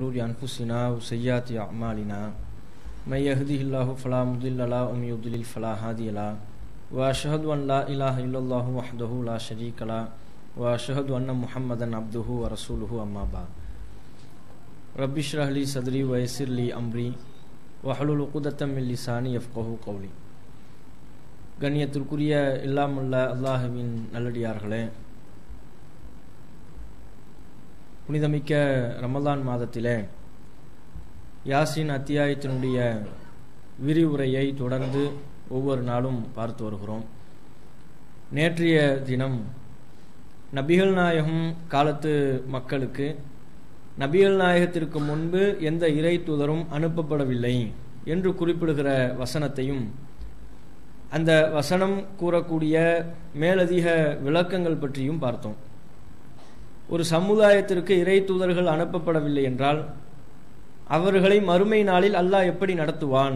شرور أنفسنا وسيئات أعمالنا من يهده الله فلا مضل له ومن يضلل فلا هادي له وأشهد أن لا إله إلا الله وحده لا شريك له وأشهد أن محمدا عبده ورسوله أما بعد رب اشرح لي صدري ويسر لي أمري وحلل عقدة من لساني يفقه قولي கண்ணியத்திற்குரிய இல்லாமல்ல அல்லாஹுவின் நல்லடியார்களே புனிதமிக்க ரமலான் மாதத்திலே யாசின் அத்தியாயத்தினுடைய விரிவுரையை தொடர்ந்து ஒவ்வொரு நாளும் பார்த்து வருகிறோம் நேற்றைய தினம் நபிகள் நாயகம் காலத்து மக்களுக்கு நபிகள் நாயகத்திற்கு முன்பு எந்த இறை தூதரும் அனுப்பப்படவில்லை என்று குறிப்பிடுகிற வசனத்தையும் அந்த வசனம் கூறக்கூடிய மேலதிக விளக்கங்கள் பற்றியும் பார்த்தோம் ஒரு சமுதாயத்திற்கு இறை தூதர்கள் அனுப்பப்படவில்லை என்றால் அவர்களை மறுமை நாளில் அல்லாஹ் எப்படி நடத்துவான்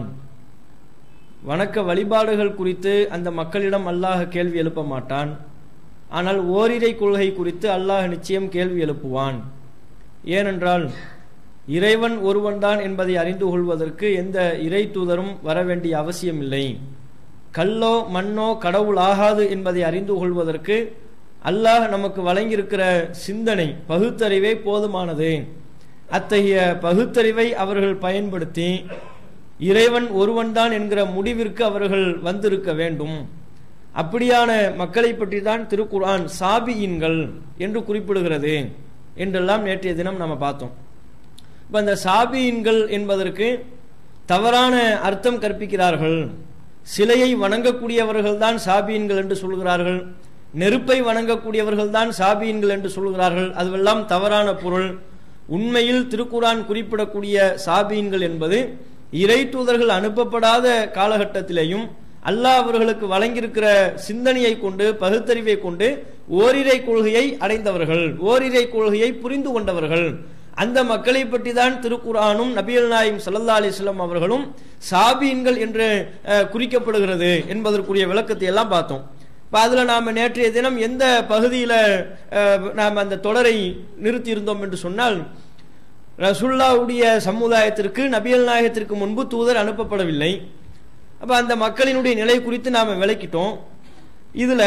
வணக்க வழிபாடுகள் குறித்து அந்த மக்களிடம் அல்லாஹ் கேள்வி எழுப்ப மாட்டான் ஆனால் ஓரிரை கொள்கை குறித்து அல்லாஹ் நிச்சயம் கேள்வி எழுப்புவான் ஏனென்றால் இறைவன் ஒருவன்தான் என்பதை அறிந்து கொள்வதற்கு எந்த இறை தூதரும் வர வேண்டிய அவசியமில்லை கல்லோ மண்ணோ கடவுள் ஆகாது என்பதை அறிந்து கொள்வதற்கு அல்லாஹ் நமக்கு வழங்கியிருக்கிற சிந்தனை பகுத்தறிவே போதுமானது அத்தகைய பகுத்தறிவை அவர்கள் பயன்படுத்தி இறைவன் ஒருவன்தான் என்கிற முடிவிற்கு அவர்கள் வந்திருக்க வேண்டும் அப்படியான மக்களை பற்றி தான் திருக்குரான் சாபியின்கள் என்று குறிப்பிடுகிறது என்றெல்லாம் நேற்றைய தினம் நம்ம பார்த்தோம் இப்போ அந்த சாபியின்கள் என்பதற்கு தவறான அர்த்தம் கற்பிக்கிறார்கள் சிலையை வணங்கக்கூடியவர்கள் தான் சாபியன்கள் என்று சொல்கிறார்கள் நெருப்பை வணங்கக்கூடியவர்கள் தான் சாபியன்கள் என்று சொல்கிறார்கள் அதுவெல்லாம் தவறான பொருள் உண்மையில் திருக்குரான் குறிப்பிடக்கூடிய சாபியன்கள் என்பது இறை தூதர்கள் அனுப்பப்படாத காலகட்டத்திலேயும் அல்லாஹ் அவர்களுக்கு வழங்கியிருக்கிற சிந்தனையை கொண்டு பகுத்தறிவை கொண்டு ஓரிரை கொள்கையை அடைந்தவர்கள் ஓரிரை கொள்கையை புரிந்து கொண்டவர்கள் அந்த மக்களை பற்றி தான் திருக்குரானும் நபியல் நாயும் சல்லா அலிஸ்லாம் அவர்களும் சாபீன்கள் என்று குறிக்கப்படுகிறது என்பதற்குரிய விளக்கத்தை எல்லாம் பார்த்தோம் இப்போ அதில் நாம் நேற்றைய தினம் எந்த பகுதியில் நாம் அந்த தொடரை நிறுத்தி இருந்தோம் என்று சொன்னால் ரசுல்லாவுடைய சமுதாயத்திற்கு நபியல் நாயகத்திற்கு முன்பு தூதர் அனுப்பப்படவில்லை அப்போ அந்த மக்களினுடைய நிலை குறித்து நாம் விளக்கிட்டோம் இதில்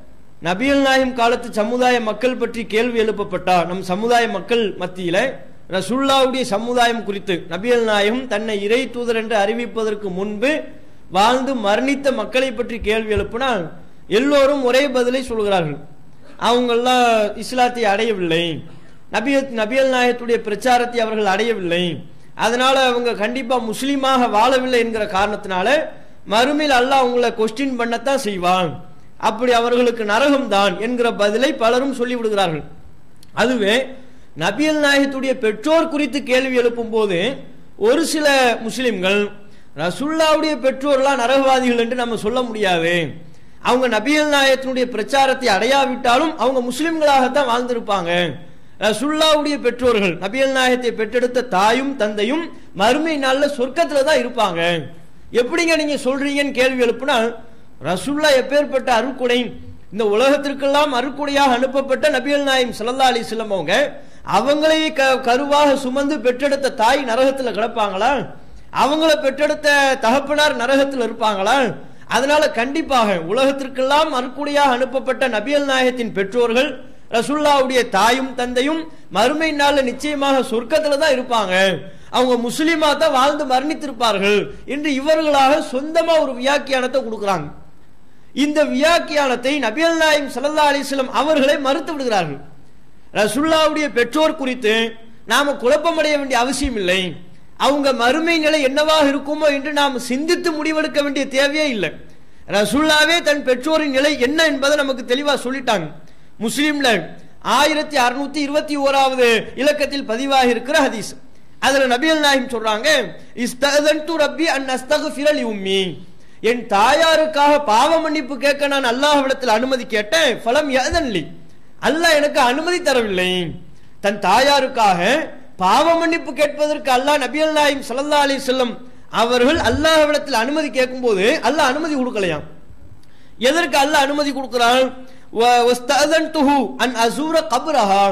நபியல் நாயம் காலத்து சமுதாய மக்கள் பற்றி கேள்வி எழுப்பப்பட்டா நம் சமுதாய மக்கள் மத்தியில ரசுல்லாவுடைய சமுதாயம் குறித்து நபியல் நாயகம் தன்னை இறை தூதர் என்று அறிவிப்பதற்கு முன்பு வாழ்ந்து மரணித்த மக்களை பற்றி கேள்வி எழுப்பினால் எல்லோரும் ஒரே பதிலை சொல்கிறார்கள் அவங்கெல்லாம் இஸ்லாத்தை அடையவில்லை நபிய நபியல் நாயகத்துடைய பிரச்சாரத்தை அவர்கள் அடையவில்லை அதனால அவங்க கண்டிப்பா முஸ்லீமாக வாழவில்லை என்கிற காரணத்தினால மறுமையில் அல்லாஹ் அவங்கள கொஸ்டின் பண்ணத்தான் செய்வான் அப்படி அவர்களுக்கு நரகம் தான் என்கிற பதிலை பலரும் சொல்லி விடுகிறார்கள் அதுவே நபியல் நாயகத்துடைய பெற்றோர் குறித்து கேள்வி எழுப்பும் போது ஒரு சில முஸ்லிம்கள் ரசுல்லாவுடைய பெற்றோர்லாம் நரகவாதிகள் என்று நம்ம சொல்ல முடியாது அவங்க நபியல் நாயகத்தினுடைய பிரச்சாரத்தை அடையாவிட்டாலும் அவங்க முஸ்லிம்களாகத்தான் வாழ்ந்திருப்பாங்க ரசுல்லாவுடைய பெற்றோர்கள் நபியல் நாயகத்தை பெற்றெடுத்த தாயும் தந்தையும் மறுமை நாளில் சொர்க்கத்துல தான் இருப்பாங்க எப்படிங்க நீங்க சொல்றீங்கன்னு கேள்வி எழுப்புனா ரசுல்லா எப்பேற்பட்ட அருக்குடை இந்த உலகத்திற்கெல்லாம் அருக்குடையாக அனுப்பப்பட்ட நபியல் நாயம் சல்லா அலிஸ்லம் அவங்க அவங்களே கருவாக சுமந்து பெற்றெடுத்த தாய் நரகத்துல கிடப்பாங்களா அவங்கள பெற்றெடுத்த தகப்பனார் நரகத்தில் இருப்பாங்களா அதனால கண்டிப்பாக உலகத்திற்கெல்லாம் அருக்குடையாக அனுப்பப்பட்ட நபியல் நாயகத்தின் பெற்றோர்கள் ரசுல்லாவுடைய தாயும் தந்தையும் மறுமை நாள்ல நிச்சயமாக சொர்க்கத்துல தான் இருப்பாங்க அவங்க முஸ்லீமா தான் வாழ்ந்து மரணித்திருப்பார்கள் என்று இவர்களாக சொந்தமா ஒரு வியாக்கியானத்தை கொடுக்கிறாங்க இந்த வியாக்கியானத்தை நபியல் நாயம் சல்லா அலிஸ்லம் அவர்களை மறுத்து விடுகிறார்கள் ரசுல்லாவுடைய பெற்றோர் குறித்து நாம குழப்பமடைய வேண்டிய அவசியம் இல்லை அவங்க மறுமை நிலை என்னவாக இருக்குமோ என்று நாம் சிந்தித்து முடிவெடுக்க வேண்டிய தேவையே இல்லை ரசுல்லாவே தன் பெற்றோரின் நிலை என்ன என்பதை நமக்கு தெளிவா சொல்லிட்டாங்க முஸ்லீம்ல ஆயிரத்தி அறுநூத்தி இருபத்தி ஓராவது இலக்கத்தில் பதிவாகி இருக்கிற ஹதீஸ் அதுல நபியல் நாயம் சொல்றாங்க இஸ்தகன்து ரப்பி அன் அஸ்தகுஃபிரல் உம்மி என் தாயாருக்காக பாவ மன்னிப்பு கேட்க நான் அல்லாஹ்விடத்தில் அனுமதி கேட்டேன் ஃபலம் யதன்லி அல்லாஹ் எனக்கு அனுமதி தரவில்லை தன் தாயாருக்காக பாவ மன்னிப்பு கேட்பதற்கு அல்லாஹ் நபியல் நாயம் சல்லா அலி செல்லம் அவர்கள் அல்லாஹ்விடத்தில் அனுமதி கேட்கும் போது அல்லாஹ் அனுமதி கொடுக்கலையாம் எதற்கு அல்லாஹ் அனுமதி கொடுக்கிறான் அன் அசூர கபுரஹா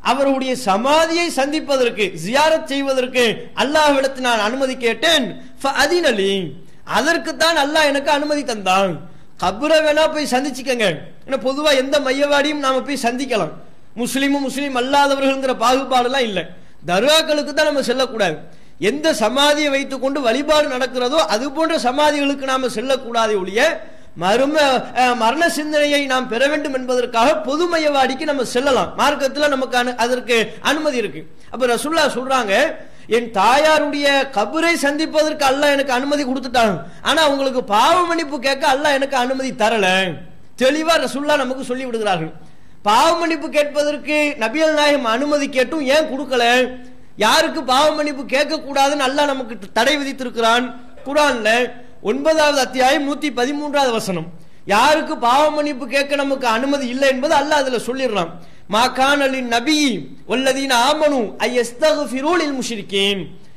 அவருடைய சமாதியை சந்திப்பதற்கு ஜியாரத் செய்வதற்கு அல்லாஹ்விடத்தில் நான் அனுமதி கேட்டேன் அதினலி அதற்கு தான் அல்லாஹ் எனக்கு அனுமதி தந்தான் கபரை வேணா போய் சந்திச்சுக்கங்க ஏன்னா பொதுவா எந்த மையவாடியும் நாம போய் சந்திக்கலாம் முஸ்லீமும் முஸ்லீம் அல்லாதவர்கள்ங்கிற பாகுபாடுலாம் இல்லை தர்காக்களுக்கு தான் நம்ம செல்லக்கூடாது எந்த சமாதியை வைத்துக் கொண்டு வழிபாடு நடக்கிறதோ அது போன்ற சமாதிகளுக்கு நாம செல்லக்கூடாது ஒழிய மரும அஹ், மரண சிந்தனையை நாம் பெற வேண்டும் என்பதற்காக பொது மையவாடிக்கு நம்ம செல்லலாம் மார்க்கத்துல நமக்கு அனு- அதற்கு அனுமதி இருக்கு அப்ப ரசுல்லா சொல்றாங்க என் தாயாருடைய கபரை சந்திப்பதற்கு அல்லாஹ் எனக்கு அனுமதி கொடுத்துட்டாங்க ஆனா உங்களுக்கு பாவ மன்னிப்பு கேட்க அல்லாஹ் எனக்கு அனுமதி தரல தெளிவா ரசுல்லா நமக்கு சொல்லி விடுகிறார்கள் பாவ மன்னிப்பு கேட்பதற்கு நபியல் நாயகம் அனுமதி கேட்டும் ஏன் கொடுக்கல யாருக்கு பாவ மன்னிப்பு கேட்க கூடாதுன்னு அல்லாஹ் நமக்கு தடை விதித்திருக்கிறான் குரான்ல ஒன்பதாவது அத்தியாயம் நூத்தி பதிமூன்றாவது வசனம் யாருக்கு பாவ மன்னிப்பு கேட்க நமக்கு அனுமதி இல்லை என்பது அல்லாஹ் அதுல சொல்லிடுறான் மாகான் அலி நபி வல்லதீன ஆமனு ஐயஸ்தகுஃபிரூலில் முஷ்ரிக்கீன்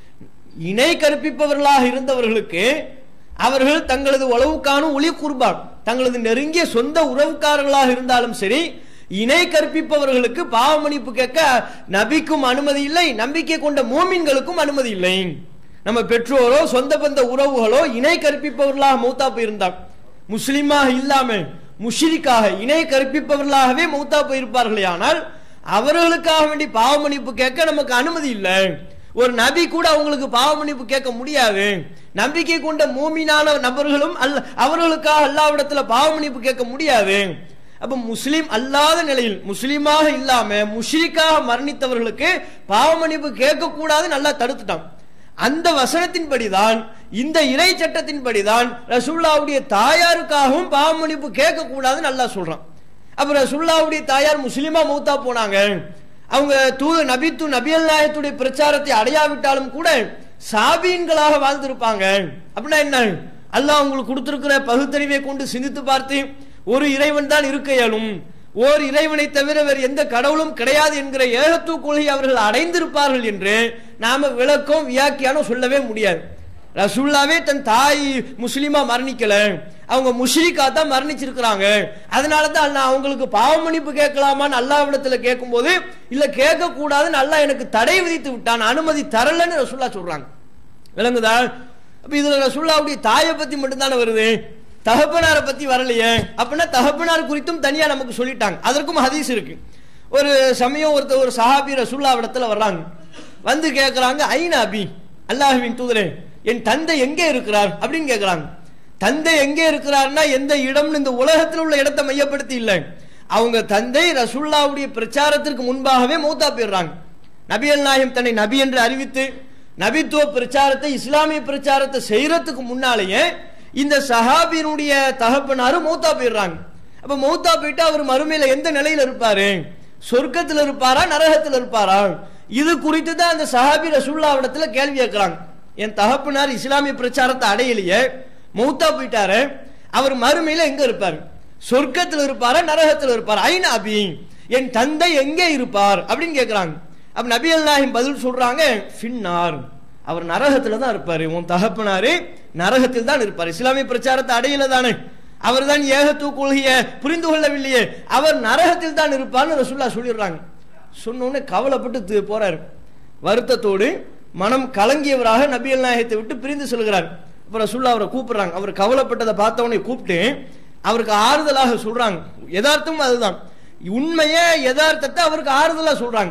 இணை கற்பிப்பவர்களாக இருந்தவர்களுக்கு அவர்கள் தங்களது உளவுக்கானும் ஒளி குர்பான் தங்களது நெருங்கிய சொந்த உறவுக்காரர்களாக இருந்தாலும் சரி இணை கற்பிப்பவர்களுக்கு பாவ மன்னிப்பு கேட்க நபிக்கும் அனுமதி இல்லை நம்பிக்கை கொண்ட மோமின்களுக்கும் அனுமதி இல்லை நம்ம பெற்றோரோ சொந்த பந்த உறவுகளோ இணை கற்பிப்பவர்களாக மௌத்தா போயிருந்தார் முஸ்லிமாக இல்லாம முஷ்ரிக்காக இணை கற்பிப்பவர்களாகவே மௌத்தா போயிருப்பார்களே ஆனால் அவர்களுக்காக வேண்டி பாவ மன்னிப்பு கேட்க நமக்கு அனுமதி இல்லை ஒரு நபி கூட அவங்களுக்கு பாவ மன்னிப்பு கேட்க முடியாது நம்பிக்கை கொண்ட மூமினான நபர்களும் அல்ல அவர்களுக்காக அல்லாவிடத்துல பாவ மன்னிப்பு கேட்க முடியாது அப்ப முஸ்லிம் அல்லாத நிலையில் முஸ்லிமாக இல்லாம முஷ்ரிக்காக மரணித்தவர்களுக்கு பாவ மன்னிப்பு கேட்க கூடாது நல்லா தடுத்துட்டான் அந்த வசனத்தின்படிதான் இந்த இறை சட்டத்தின்படிதான் ரசூல்லாவுடைய தாயாருக்காகவும் பாவ மன்னிப்பு கேட்க கூடாதுன்னு நல்லா சொல்றான் அப்ப ரசூல்லாவுடைய தாயார் முஸ்லிமா மௌத்தா போனாங்க அவங்க தூது நபித்து நபியல் நாயத்துடைய பிரச்சாரத்தை அடையாவிட்டாலும் கூட சாபீன்களாக வாழ்ந்திருப்பாங்க அப்படின்னா என்ன அல்லாஹ் உங்களுக்கு கொடுத்திருக்கிற பகுத்தறிவை கொண்டு சிந்தித்து பார்த்து ஒரு இறைவன் தான் இருக்க இயலும் ஓர் இறைவனை தவிர வேறு எந்த கடவுளும் கிடையாது என்கிற ஏகத்துவ கொள்கை அவர்கள் அடைந்திருப்பார்கள் என்று நாம விளக்கம் வியாக்கியானம் சொல்லவே முடியாது ரசூல்லாவே தன் தாய் முஸ்லிமா மரணிக்கல அவங்க முஷ்ரிக்கா தான் மரணிச்சிருக்கிறாங்க அதனால தான் நான் அவங்களுக்கு பாவ மன்னிப்பு கேட்கலாமான்னு அல்லாவிடத்துல கேட்கும்போது இல்ல கேட்க கூடாதுன்னு அல்லாஹ் எனக்கு தடை விதித்து விட்டான் அனுமதி தரலன்னு ரசூல்லா சொல்றாங்க விளங்குதா அப்ப இதுல ரசூல்லாவுடைய தாயை பத்தி மட்டும்தானே வருது தகப்பனாரை பத்தி வரலையே அப்படின்னா தகப்பனார் குறித்தும் தனியா நமக்கு சொல்லிட்டாங்க அதற்கும் ஹதீஸ் இருக்கு ஒரு சமயம் ஒருத்தர் ஒரு சஹாபி ரசூல்லாவிடத்துல வர்றாங்க வந்து கேட்கறாங்க ஐநா அபி அல்லாஹுவின் தூதரே என் தந்தை எங்கே இருக்கிறார் அப்படின்னு கேட்கறாங்க தந்தை எங்கே இருக்கிறார்னா எந்த இடம்னு இந்த உலகத்தில் உள்ள இடத்தை மையப்படுத்தி இல்லை அவங்க தந்தை ரசூல்லாவுடைய பிரச்சாரத்திற்கு முன்பாகவே மௌத்தா போயிடுறாங்க நபியல் நாயகம் தன்னை நபி என்று அறிவித்து நபித்துவ பிரச்சாரத்தை இஸ்லாமிய பிரச்சாரத்தை செய்யறதுக்கு முன்னாலேயே இந்த சஹாபியினுடைய தகப்பனாரும் மௌத்தா போயிடுறாங்க அப்ப மௌத்தா போயிட்டு அவர் மறுமையில எந்த நிலையில இருப்பாரு சொர்க்கத்தில் இருப்பாரா நரகத்தில் இருப்பாரா இது குறித்து தான் அந்த சஹாபி ரசூல்லாவிடத்துல கேள்வி கேட்கிறாங்க என் தகப்பனார் இஸ்லாமிய பிரச்சாரத்தை அடையலையே மௌத்தா போயிட்டாரு அவர் மறுமையில எங்க இருப்பார் சொர்க்கத்தில் இருப்பாரா நரகத்தில் இருப்பார் ஐநா அபி என் தந்தை எங்கே இருப்பார் அப்படின்னு கேட்கிறாங்க அப்ப நபி அல்லாஹிம் பதில் சொல்றாங்க ஃபின்னார் அவர் நரகத்துல தான் இருப்பாரு உன் தகப்பனாரு நரகத்தில் தான் இருப்பார் இஸ்லாமிய பிரச்சாரத்தை அடையல தானே அவர் தான் ஏகத்துவ கொள்கையை புரிந்து கொள்ளவில்லையே அவர் நரகத்தில் தான் இருப்பார்னு ரசூல்லா சொல்லிடுறாங்க சொன்ன உடனே கவலைப்பட்டு தி- போறாரு வருத்தத்தோடு மனம் கலங்கியவராக நபியல் நாயகத்தை விட்டு பிரிந்து செல்கிறார் அப்புறம் ரசூல்லா அவரை கூப்பிடுறாங்க அவர் கவலைப்பட்டதை பார்த்த உடனே கூப்பிட்டு அவருக்கு ஆறுதலாக சொல்றாங்க யதார்த்தமும் அதுதான் உண்மையே யதார்த்தத்தை அவருக்கு ஆறுதலா சொல்றாங்க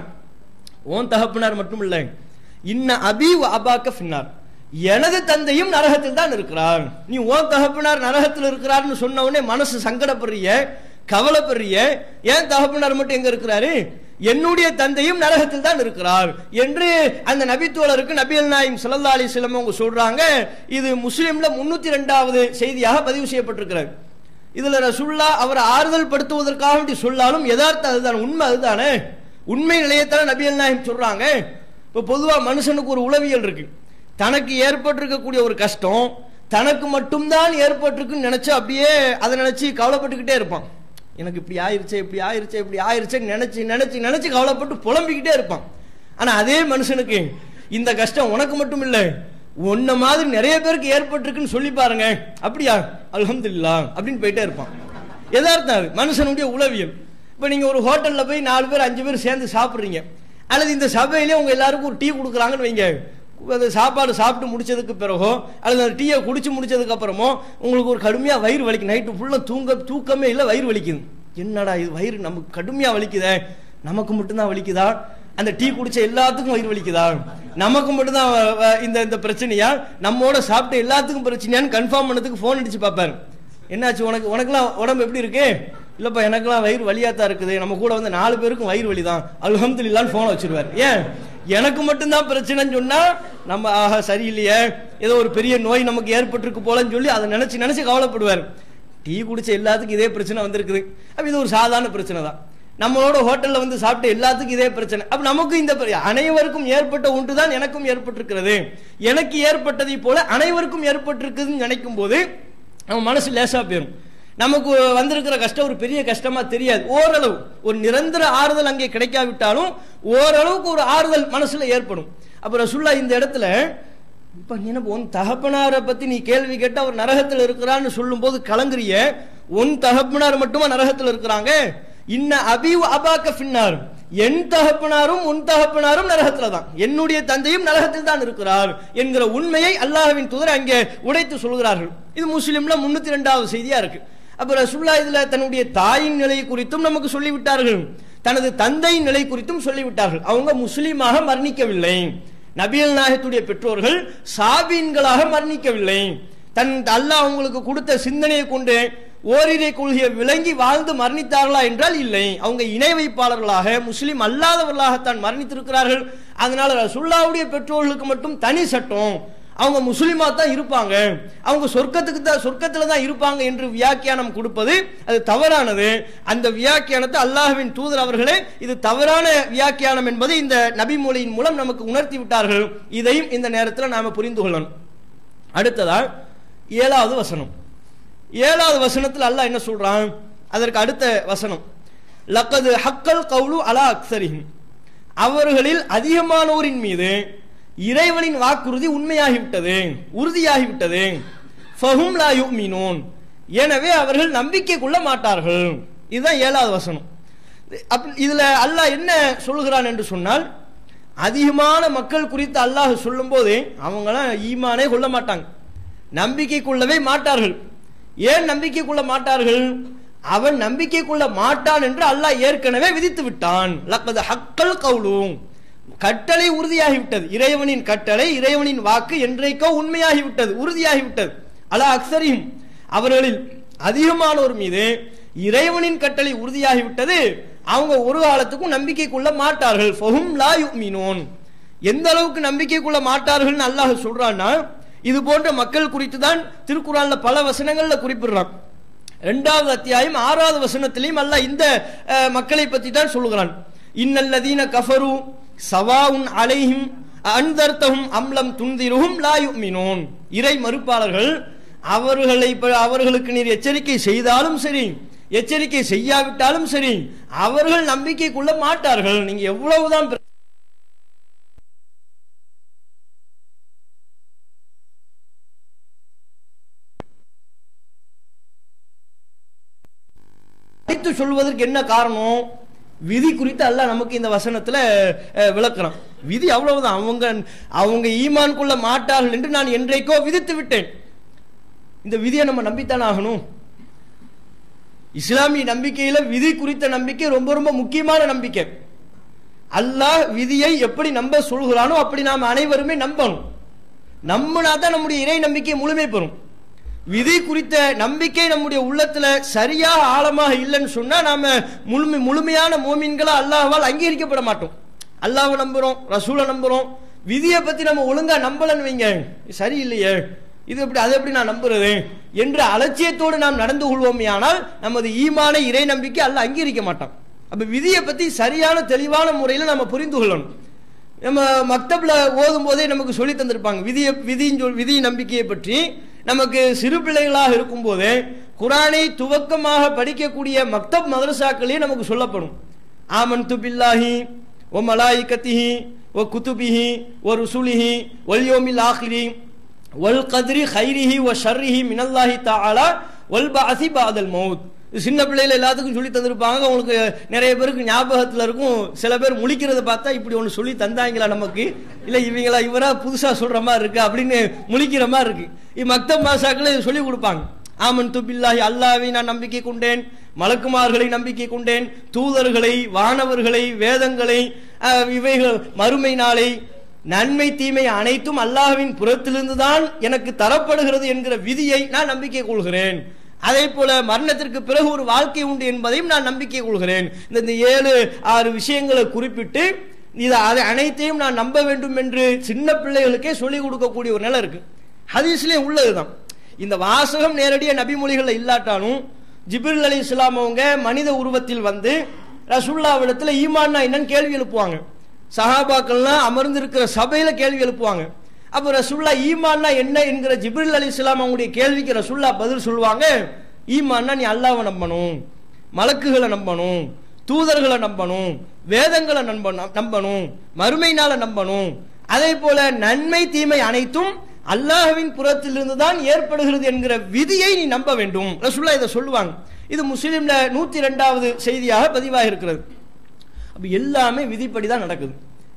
உன் தகப்பனார் மட்டும் இல்லை இன்ன அபி வ அபாக்க ஃபின்னார் எனது தந்தையும் நரகத்தில் தான் இருக்கிறார் நீ உன் தகப்பனார் நரகத்தில் இருக்கிறார்னு சொன்ன உடனே மனசு சங்கடப்படுறிய கவலைப்படுறிய ஏன் தகப்பனார் மட்டும் எங்க இருக்கிறாரு என்னுடைய தந்தையும் நரகத்தில் தான் இருக்கிறார் என்று அந்த நபித்தோழருக்கு நபியல் நாயும் சல்லா அலி அவங்க சொல்றாங்க இது முஸ்லிம்ல முன்னூத்தி ரெண்டாவது செய்தியாக பதிவு செய்யப்பட்டிருக்கிறது இதுல ரசுல்லா அவர் ஆறுதல் படுத்துவதற்காக வேண்டி சொல்லாலும் யதார்த்தம் அதுதான் உண்மை அதுதானே உண்மை நிலையத்தான நபியல் நாயம் சொல்றாங்க இப்ப பொதுவா மனுஷனுக்கு ஒரு உளவியல் இருக்கு தனக்கு ஏற்பட்டிருக்கக்கூடிய ஒரு கஷ்டம் தனக்கு மட்டும்தான் ஏற்பட்டிருக்குன்னு நினைச்சு அப்படியே அதை நினைச்சு கவலைப்பட்டுக்கிட்டே இருப்பான் எனக்கு இப்படி ஆயிருச்சே இப்படி ஆயிருச்சே இப்படி ஆயிருச்சேன்னு நினைச்சு நினைச்சு நினைச்சு கவலைப்பட்டு புலம்பிக்கிட்டே இருப்பான் ஆனா அதே மனுஷனுக்கு இந்த கஷ்டம் உனக்கு மட்டும் இல்ல உன்ன மாதிரி நிறைய பேருக்கு ஏற்பட்டிருக்குன்னு சொல்லி பாருங்க அப்படியா அல்ஹம்துலில்லாஹ் அப்படின்னு போயிட்டே இருப்பான் யதார்த்தம் அது மனுஷனுடைய உளவியல் இப்போ நீங்க ஒரு ஹோட்டல்ல போய் நாலு பேர் அஞ்சு பேர் சேர்ந்து சாப்பிடுறீங்க அல்லது இந்த சபையிலே உங்க எல்லாருக்கும் ஒரு டீ கொடுக்குறாங்கன்னு வைங்க அந்த சாப்பாடு சாப்பிட்டு முடிச்சதுக்கு பிறகோ அல்லது அந்த டீயை குடிச்சு முடிச்சதுக்கு அப்புறமோ உங்களுக்கு ஒரு கடுமையா வயிறு வலிக்கு நைட்டு ஃபுல்லா தூங்க தூக்கமே இல்லை வயிறு வலிக்குது என்னடா இது வயிறு நமக்கு கடுமையா வலிக்குதே நமக்கு மட்டும்தான் வலிக்குதா அந்த டீ குடிச்ச எல்லாத்துக்கும் வயிறு வலிக்குதா நமக்கு மட்டும்தான் வ- வ- இந்த இந்த பிரச்சனையா நம்மோட சாப்பிட்ட எல்லாத்துக்கும் பிரச்சனையான்னு கன்ஃபார்ம் பண்ணதுக்கு ஃபோன் அடிச்சு பார்ப்பாரு என்னாச்சு உனக்கு உனக்குலாம் உடம்பு எப்படி இருக்கு இல்லப்பா எனக்கெல்லாம் வயிறு வலியா தான் இருக்குது நம்ம கூட வந்து நாலு பேருக்கும் வயிறு வலி தான் அல்ஹம்துலில்லான்னு போனை வச்சிருவாரு ஏன் எனக்கு மட்டும்தான் பிரச்சனைன்னு சொன்னா நம்ம ஆஹா சரியில்லையே ஏதோ ஒரு பெரிய நோய் நமக்கு ஏற்பட்டிருக்கு போலன்னு சொல்லி அதை நினைச்சு நினைச்சு கவலைப்படுவார் டீ குடிச்ச எல்லாத்துக்கும் இதே பிரச்சனை வந்திருக்குது அப்ப இது ஒரு சாதாரண பிரச்சனை தான் நம்மளோட ஹோட்டல்ல வந்து சாப்பிட்ட எல்லாத்துக்கும் இதே பிரச்சனை அப்ப நமக்கும் இந்த பிர- அனைவருக்கும் ஏற்பட்ட ஒன்று தான் எனக்கும் ஏற்பட்டிருக்கிறது எனக்கு ஏற்பட்டதை போல அனைவருக்கும் ஏற்பட்டிருக்குதுன்னு நினைக்கும் போது நம்ம மனசு லேசா போயிரும் நமக்கு வந்திருக்கிற கஷ்டம் ஒரு பெரிய கஷ்டமா தெரியாது ஓரளவு ஒரு நிரந்தர ஆறுதல் அங்கே கிடைக்காவிட்டாலும் ஓரளவுக்கு ஒரு ஆறுதல் மனசுல ஏற்படும் அப்ப ரசுல்லா இந்த இடத்துல இப்ப நீ என்ன உன் தகப்பனாரை பத்தி நீ கேள்வி கேட்டு அவர் நரகத்தில் இருக்கிறான்னு சொல்லும் போது கலங்குறிய உன் தகப்பனார் மட்டுமா நரகத்தில் இருக்கிறாங்க இன்ன அபிவ் அபாக்க பின்னார் என் தகப்பனாரும் உன் தகப்பனாரும் நரகத்துல தான் என்னுடைய தந்தையும் நரகத்தில் தான் இருக்கிறார் என்கிற உண்மையை அல்லாஹ்வின் தூதர் அங்கே உடைத்து சொல்கிறார்கள் இது முஸ்லிம்ல முன்னூத்தி ரெண்டாவது செய்தியா இருக்கு அப்ப ரசுல்லா இதுல தன்னுடைய தாயின் நிலை குறித்தும் நமக்கு சொல்லிவிட்டார்கள் தனது தந்தையின் நிலை குறித்தும் சொல்லிவிட்டார்கள் அவங்க முஸ்லீமாக மரணிக்கவில்லை நபியல் நாயகத்துடைய பெற்றோர்கள் சாபீன்களாக மரணிக்கவில்லை தன் அல்லாஹ் அவங்களுக்கு கொடுத்த சிந்தனையை கொண்டு ஓரிரை கொள்கையை விளங்கி வாழ்ந்து மரணித்தார்களா என்றால் இல்லை அவங்க இணை வைப்பாளர்களாக முஸ்லிம் அல்லாதவர்களாகத்தான் மரணித்திருக்கிறார்கள் அதனால ரசுல்லாவுடைய பெற்றோர்களுக்கு மட்டும் தனி சட்டம் அவங்க முஸ்லிமா தான் இருப்பாங்க அவங்க சொர்க்கத்துக்கு தான் சொர்க்கத்துல தான் இருப்பாங்க என்று வியாக்கியானம் கொடுப்பது அது தவறானது அந்த வியாக்கியானத்தை அல்லாஹ்வின் தூதர் அவர்களே இது தவறான வியாக்கியானம் என்பதை இந்த நபிமொழியின் மூலம் நமக்கு உணர்த்தி விட்டார்கள் இதையும் இந்த நேரத்தில் நாம புரிந்து கொள்ளணும் அடுத்ததா ஏழாவது வசனம் ஏழாவது வசனத்தில் அல்லாஹ் என்ன சொல்றான் அதற்கு அடுத்த வசனம் லக்கது ஹக்கல் கவுலு அலா அக்சரிஹிம் அவர்களில் அதிகமானோரின் மீது இறைவனின் வாக்குறுதி உண்மையாகிவிட்டது உறுதியாகிவிட்டது ஃபஹும் லா யுமினூன் எனவே அவர்கள் நம்பிக்கை கொள்ள மாட்டார்கள் இதுதான் ஏழாவது வசனம் அப்ப இதுல அல்லாஹ் என்ன சொல்லுகிறான் என்று சொன்னால் அதிகமான மக்கள் குறித்து அல்லாஹ் சொல்லும்போது அவங்களாம் ஈமானே கொள்ள மாட்டாங்க நம்பிக்கை கொள்ளவே மாட்டார்கள் ஏன் நம்பிக்கை கொள்ள மாட்டார்கள் அவன் நம்பிக்கை கொள்ள மாட்டான் என்று அல்லாஹ் ஏற்கனவே விதித்து விட்டான் லக்கது ஹக்கல் கவுலும் கட்டளை உறுதியாகிவிட்டது இறைவனின் கட்டளை இறைவனின் வாக்கு என்றைக்கோ உண்மையாகிவிட்டது உறுதியாகிவிட்டது அலா அக்சரியும் அவர்களில் அதிகமானோர் மீது இறைவனின் கட்டளை உறுதியாகிவிட்டது அவங்க ஒரு காலத்துக்கும் நம்பிக்கை கொள்ள மாட்டார்கள் ஃபஹும் லா யுமினூன் எந்த அளவுக்கு நம்பிக்கை கொள்ள மாட்டார்கள்னு அல்லாஹ் சொல்றான்னா இது போன்ற மக்கள் குறித்து தான் திருக்குறான்ல பல வசனங்கள்ல குறிப்பிடுறான் இரண்டாவது அத்தியாயம் ஆறாவது வசனத்திலையும் அல்லாஹ் இந்த அஹ், மக்களை பத்தி தான் சொல்லுகிறான் இன்னல்லதீன கஃபரு சவாவுன் அலைஹிம் அன்தர்த்தஹும் அம்லம் துன்திருஹும் லா யுமினூன் இறை மறுப்பாளர்கள் அவர்களை ப- அவர்களுக்கு நீர் எச்சரிக்கை செய்தாலும் சரி எச்சரிக்கை செய்யாவிட்டாலும் சரி அவர்கள் நம்பிக்கை கொள்ள மாட்டார்கள் நீங்க எவ்வளவுதான் பிர- அழைத்து சொல்வதற்கு என்ன காரணம் விதி குறித்து அல்லாஹ் நமக்கு இந்த வசனத்துல அஹ், விளக்குறான் விதி அவ்வளவுதான் அவங்க அவங்க ஈமான்குள்ள மாட்டார்கள் என்று நான் என்றைக்கோ விதித்து விட்டேன் இந்த விதியை நம்ம நம்பித்தான் ஆகணும் இஸ்லாமிய நம்பிக்கையில விதி குறித்த நம்பிக்கை ரொம்ப ரொம்ப முக்கியமான நம்பிக்கை அல்லாஹ் விதியை எப்படி நம்ப சொல்கிறானோ அப்படி நாம் அனைவருமே நம்பணும் நம்பினா தான் நம்முடைய இறை நம்பிக்கை முழுமை பெறும் விதி குறித்த நம்பிக்கை நம்முடைய உள்ளத்துல சரியாக ஆழமாக இல்லைன்னு சொன்னா நாம முழுமை முழுமையான மோமீன்களா அல்லாஹ்வால் அங்கீகரிக்கப்பட மாட்டோம் அல்லாஹ்வை நம்புறோம் ரசூலை நம்புறோம் விதியை பத்தி நம்ம ஒழுங்கா நம்பலன்னு வைங்க சரியில்லையே இது எப்படி அதை எப்படி நான் நம்புறது என்ற அலட்சியத்தோடு நாம் நடந்து கொள்வோமே ஆனால் நமது ஈமான இறை நம்பிக்கை அல்லாஹ் அங்கீகரிக்க மாட்டான் அப்ப விதியை பத்தி சரியான தெளிவான முறையில் நம்ம புரிந்து கொள்ளணும் நம்ம மக்தப்ல ஓதும் போதே நமக்கு சொல்லி தந்திருப்பாங்க விதியை விதியின் சொல் விதி நம்பிக்கையை பற்றி நமக்கு சிறு பிள்ளைகளாக இருக்கும்போது குரானை துவக்கமாக படிக்கக்கூடிய மக்தப் மதரசாக்களே நமக்கு சொல்லப்படும் ஆமன் பில்லாஹி ஒ மலாயிகத்திஹி ஒ குத்துபிஹி ஒ ருசுலிஹி ஒல் யோமில் ஆஹிரி ஒல் கத்ரி ஹைரிஹி ஒ ஷர்ரிஹி மினல்லாஹி தஆலா ஒல் பாசி பாதல் மௌத் சின்ன பிள்ளையில எல்லாத்துக்கும் சொல்லி தந்திருப்பாங்க உங்களுக்கு நிறைய பேருக்கு ஞாபகத்துல இருக்கும் சில பேர் முழிக்கிறத பார்த்தா இப்படி ஒன்று சொல்லி தந்தாங்களா நமக்கு இல்ல இவங்களா இவரா புதுசா சொல்ற மாதிரி இருக்கு அப்படின்னு முழிக்கிற மாதிரி இருக்கு இது மக்த மாசாக்கள் இதை சொல்லி கொடுப்பாங்க ஆமன் துபில்லாஹி அல்லாவை நான் நம்பிக்கை கொண்டேன் மலக்குமார்களை நம்பிக்கை கொண்டேன் தூதர்களை வானவர்களை வேதங்களை அஹ், இவைகள் மறுமை நாளை நன்மை தீமை அனைத்தும் அல்லாஹ்வின் புறத்திலிருந்து தான் எனக்கு தரப்படுகிறது என்கிற விதியை நான் நம்பிக்கை கொள்கிறேன் அதே போல மரணத்திற்கு பிறகு ஒரு வாழ்க்கை உண்டு என்பதையும் நான் நம்பிக்கை கொள்கிறேன் இந்த இந்த ஏழு ஆறு விஷயங்களை குறிப்பிட்டு இது அதை அனைத்தையும் நான் நம்ப வேண்டும் என்று சின்ன பிள்ளைகளுக்கே சொல்லிக் கொடுக்கக்கூடிய ஒரு நிலை இருக்கு ஹதீஸ்லயே உள்ளதுதான் இந்த வாசகம் நேரடியாக நபிமொழிகள்ல இல்லாட்டாலும் ஜிப்ரில் அலி இஸ்லாம் அவங்க மனித உருவத்தில் வந்து ரசுல்லாவிடத்துல ஈமான்னா என்னன்னு கேள்வி எழுப்புவாங்க சஹாபாக்கள்லாம் அமர்ந்திருக்கிற சபையில கேள்வி எழுப்புவாங்க அப்ப ரசுல்லா ஈமான்னா என்ன என்கிற ஜிப்ரில் அலி இஸ்லாம் அவங்களுடைய கேள்விக்கு ரசுல்லா பதில் சொல்லுவாங்க ஈமான்னா நீ அல்லாவை நம்பணும் மலக்குகளை நம்பணும் தூதர்களை நம்பணும் வேதங்களை நம்பணும் நம்பணும் மறுமை நாளை நம்பணும் அதே போல நன்மை தீமை அனைத்தும் அல்லாஹ்வின் புறத்திலிருந்து தான் ஏற்படுகிறது என்கிற விதியை நீ நம்ப வேண்டும் ரசுல்லா இதை சொல்லுவாங்க இது முஸ்லீம்ல நூத்தி ரெண்டாவது செய்தியாக பதிவாக இருக்கிறது அப்ப எல்லாமே விதிப்படி தான் நடக்குது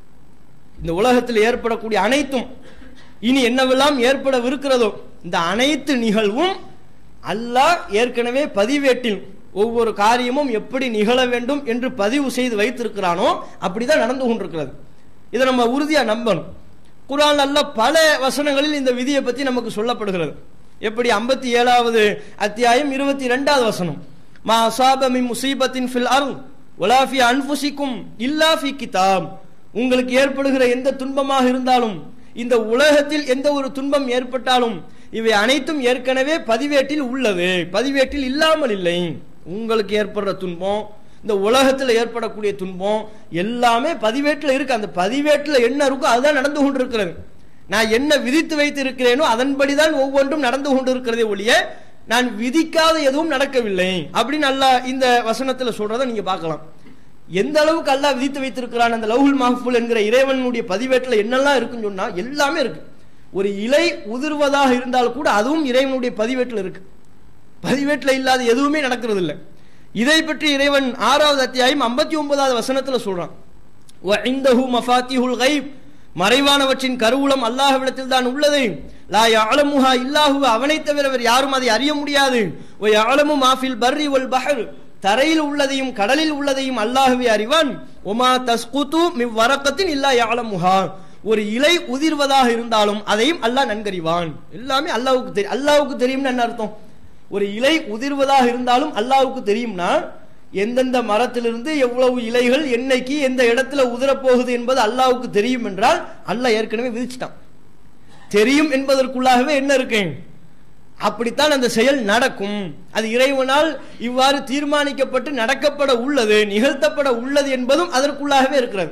இந்த உலகத்தில் ஏற்படக்கூடிய அனைத்தும் இனி என்னவெல்லாம் ஏற்படவிருக்கிறதோ இந்த அனைத்து நிகழ்வும் அல்லாஹ் ஏற்கனவே பதிவேட்டில் ஒவ்வொரு காரியமும் எப்படி நிகழ வேண்டும் என்று பதிவு செய்து வைத்திருக்கிறானோ அப்படிதான் நடந்து கொண்டிருக்கிறது இதை நம்ம உறுதியா நம்பணும் குரான் அல்ல பல வசனங்களில் இந்த விதியை பற்றி நமக்கு சொல்லப்படுகிறது எப்படி ஐம்பத்தி ஏழாவது அத்தியாயம் இருபத்தி ரெண்டாவது வசனம் மா அசாப மின் முசீபத்தின் ஃபில் அருள் ஒலாஃபி அன்ஃபுசிக்கும் இல்லா ஃபி கிதாப் உங்களுக்கு ஏற்படுகிற எந்த துன்பமாக இருந்தாலும் இந்த உலகத்தில் எந்த ஒரு துன்பம் ஏற்பட்டாலும் இவை அனைத்தும் ஏற்கனவே பதிவேட்டில் உள்ளது பதிவேட்டில் இல்லாமல் இல்லை உங்களுக்கு ஏற்படுற துன்பம் இந்த உலகத்தில் ஏற்படக்கூடிய துன்பம் எல்லாமே பதிவேட்டில் இருக்கு அந்த பதிவேட்டில் என்ன இருக்கோ அதுதான் நடந்து கொண்டிருக்கிறது நான் என்ன விதித்து வைத்து இருக்கிறேனோ அதன்படிதான் ஒவ்வொன்றும் நடந்து கொண்டிருக்கிறதே ஒழிய நான் விதிக்காத எதுவும் நடக்கவில்லை அப்படின்னு அல்லாஹ் இந்த வசனத்துல சொல்றதை நீங்க பார்க்கலாம் எந்த அளவுக்கு அல்லாஹ் விதித்து வைத்திருக்கிறான் அந்த லவுல் மஹ்புல் என்கிற இறைவனுடைய பதிவேட்டில் என்னெல்லாம் இருக்குன்னு சொன்னா எல்லாமே இருக்கு ஒரு இலை உதிர்வதாக இருந்தால் கூட அதுவும் இறைவனுடைய பதிவேட்டில் இருக்கு பதிவேட்டில் இல்லாத எதுவுமே நடக்கிறது இல்லை இதை பற்றி இறைவன் ஆறாவது அத்தியாயம் ஐம்பத்தி ஒன்பதாவது வசனத்துல சொல்றான் وعنده مفاتيح الغيب மறைவானவற்றின் கருவூலம் அல்லாஹ்விடத்தில் தான் உள்ளது லா யாலமுஹா இல்லாஹு அவனை தவிர வேறு யாரும் அதை அறிய முடியாது ஒ யாலமு மாஃபில் பர்ரி வல் பஹர் தரையில் உள்ளதையும் கடலில் உள்ளதையும் அல்லாஹ்வே அறிவான் ஒமா தஸ்குது மிவ் வரக்கத்தின் இல்லா யாலமுஹா ஒரு இலை உதிர்வதாக இருந்தாலும் அதையும் அல்லாஹ் நன்கறிவான் எல்லாமே அல்லாஹ்வுக்கு தெரியும் அல்லாஹ்வுக்கு தெரியும்னு என்ன அர்த்தம் ஒரு இலை உதிர்வதாக இருந்தாலும் அல்லாஹ்வுக்கு தெரியும்னா எந்தெந்த மரத்திலிருந்து எவ்வளவு இலைகள் என்னைக்கு எந்த இடத்துல உதிரப்போகுது என்பது அல்லாஹ்வுக்கு தெரியும் என்றால் அல்லாஹ் ஏற்கனவே விதிச்சிட்டான் தெரியும் என்பதற்குள்ளாகவே என்ன இருக்கு அப்படித்தான் அந்த செயல் நடக்கும் அது இறைவனால் இவ்வாறு தீர்மானிக்கப்பட்டு நடக்கப்பட உள்ளது நிகழ்த்தப்பட உள்ளது என்பதும் அதற்குள்ளாகவே இருக்கிறது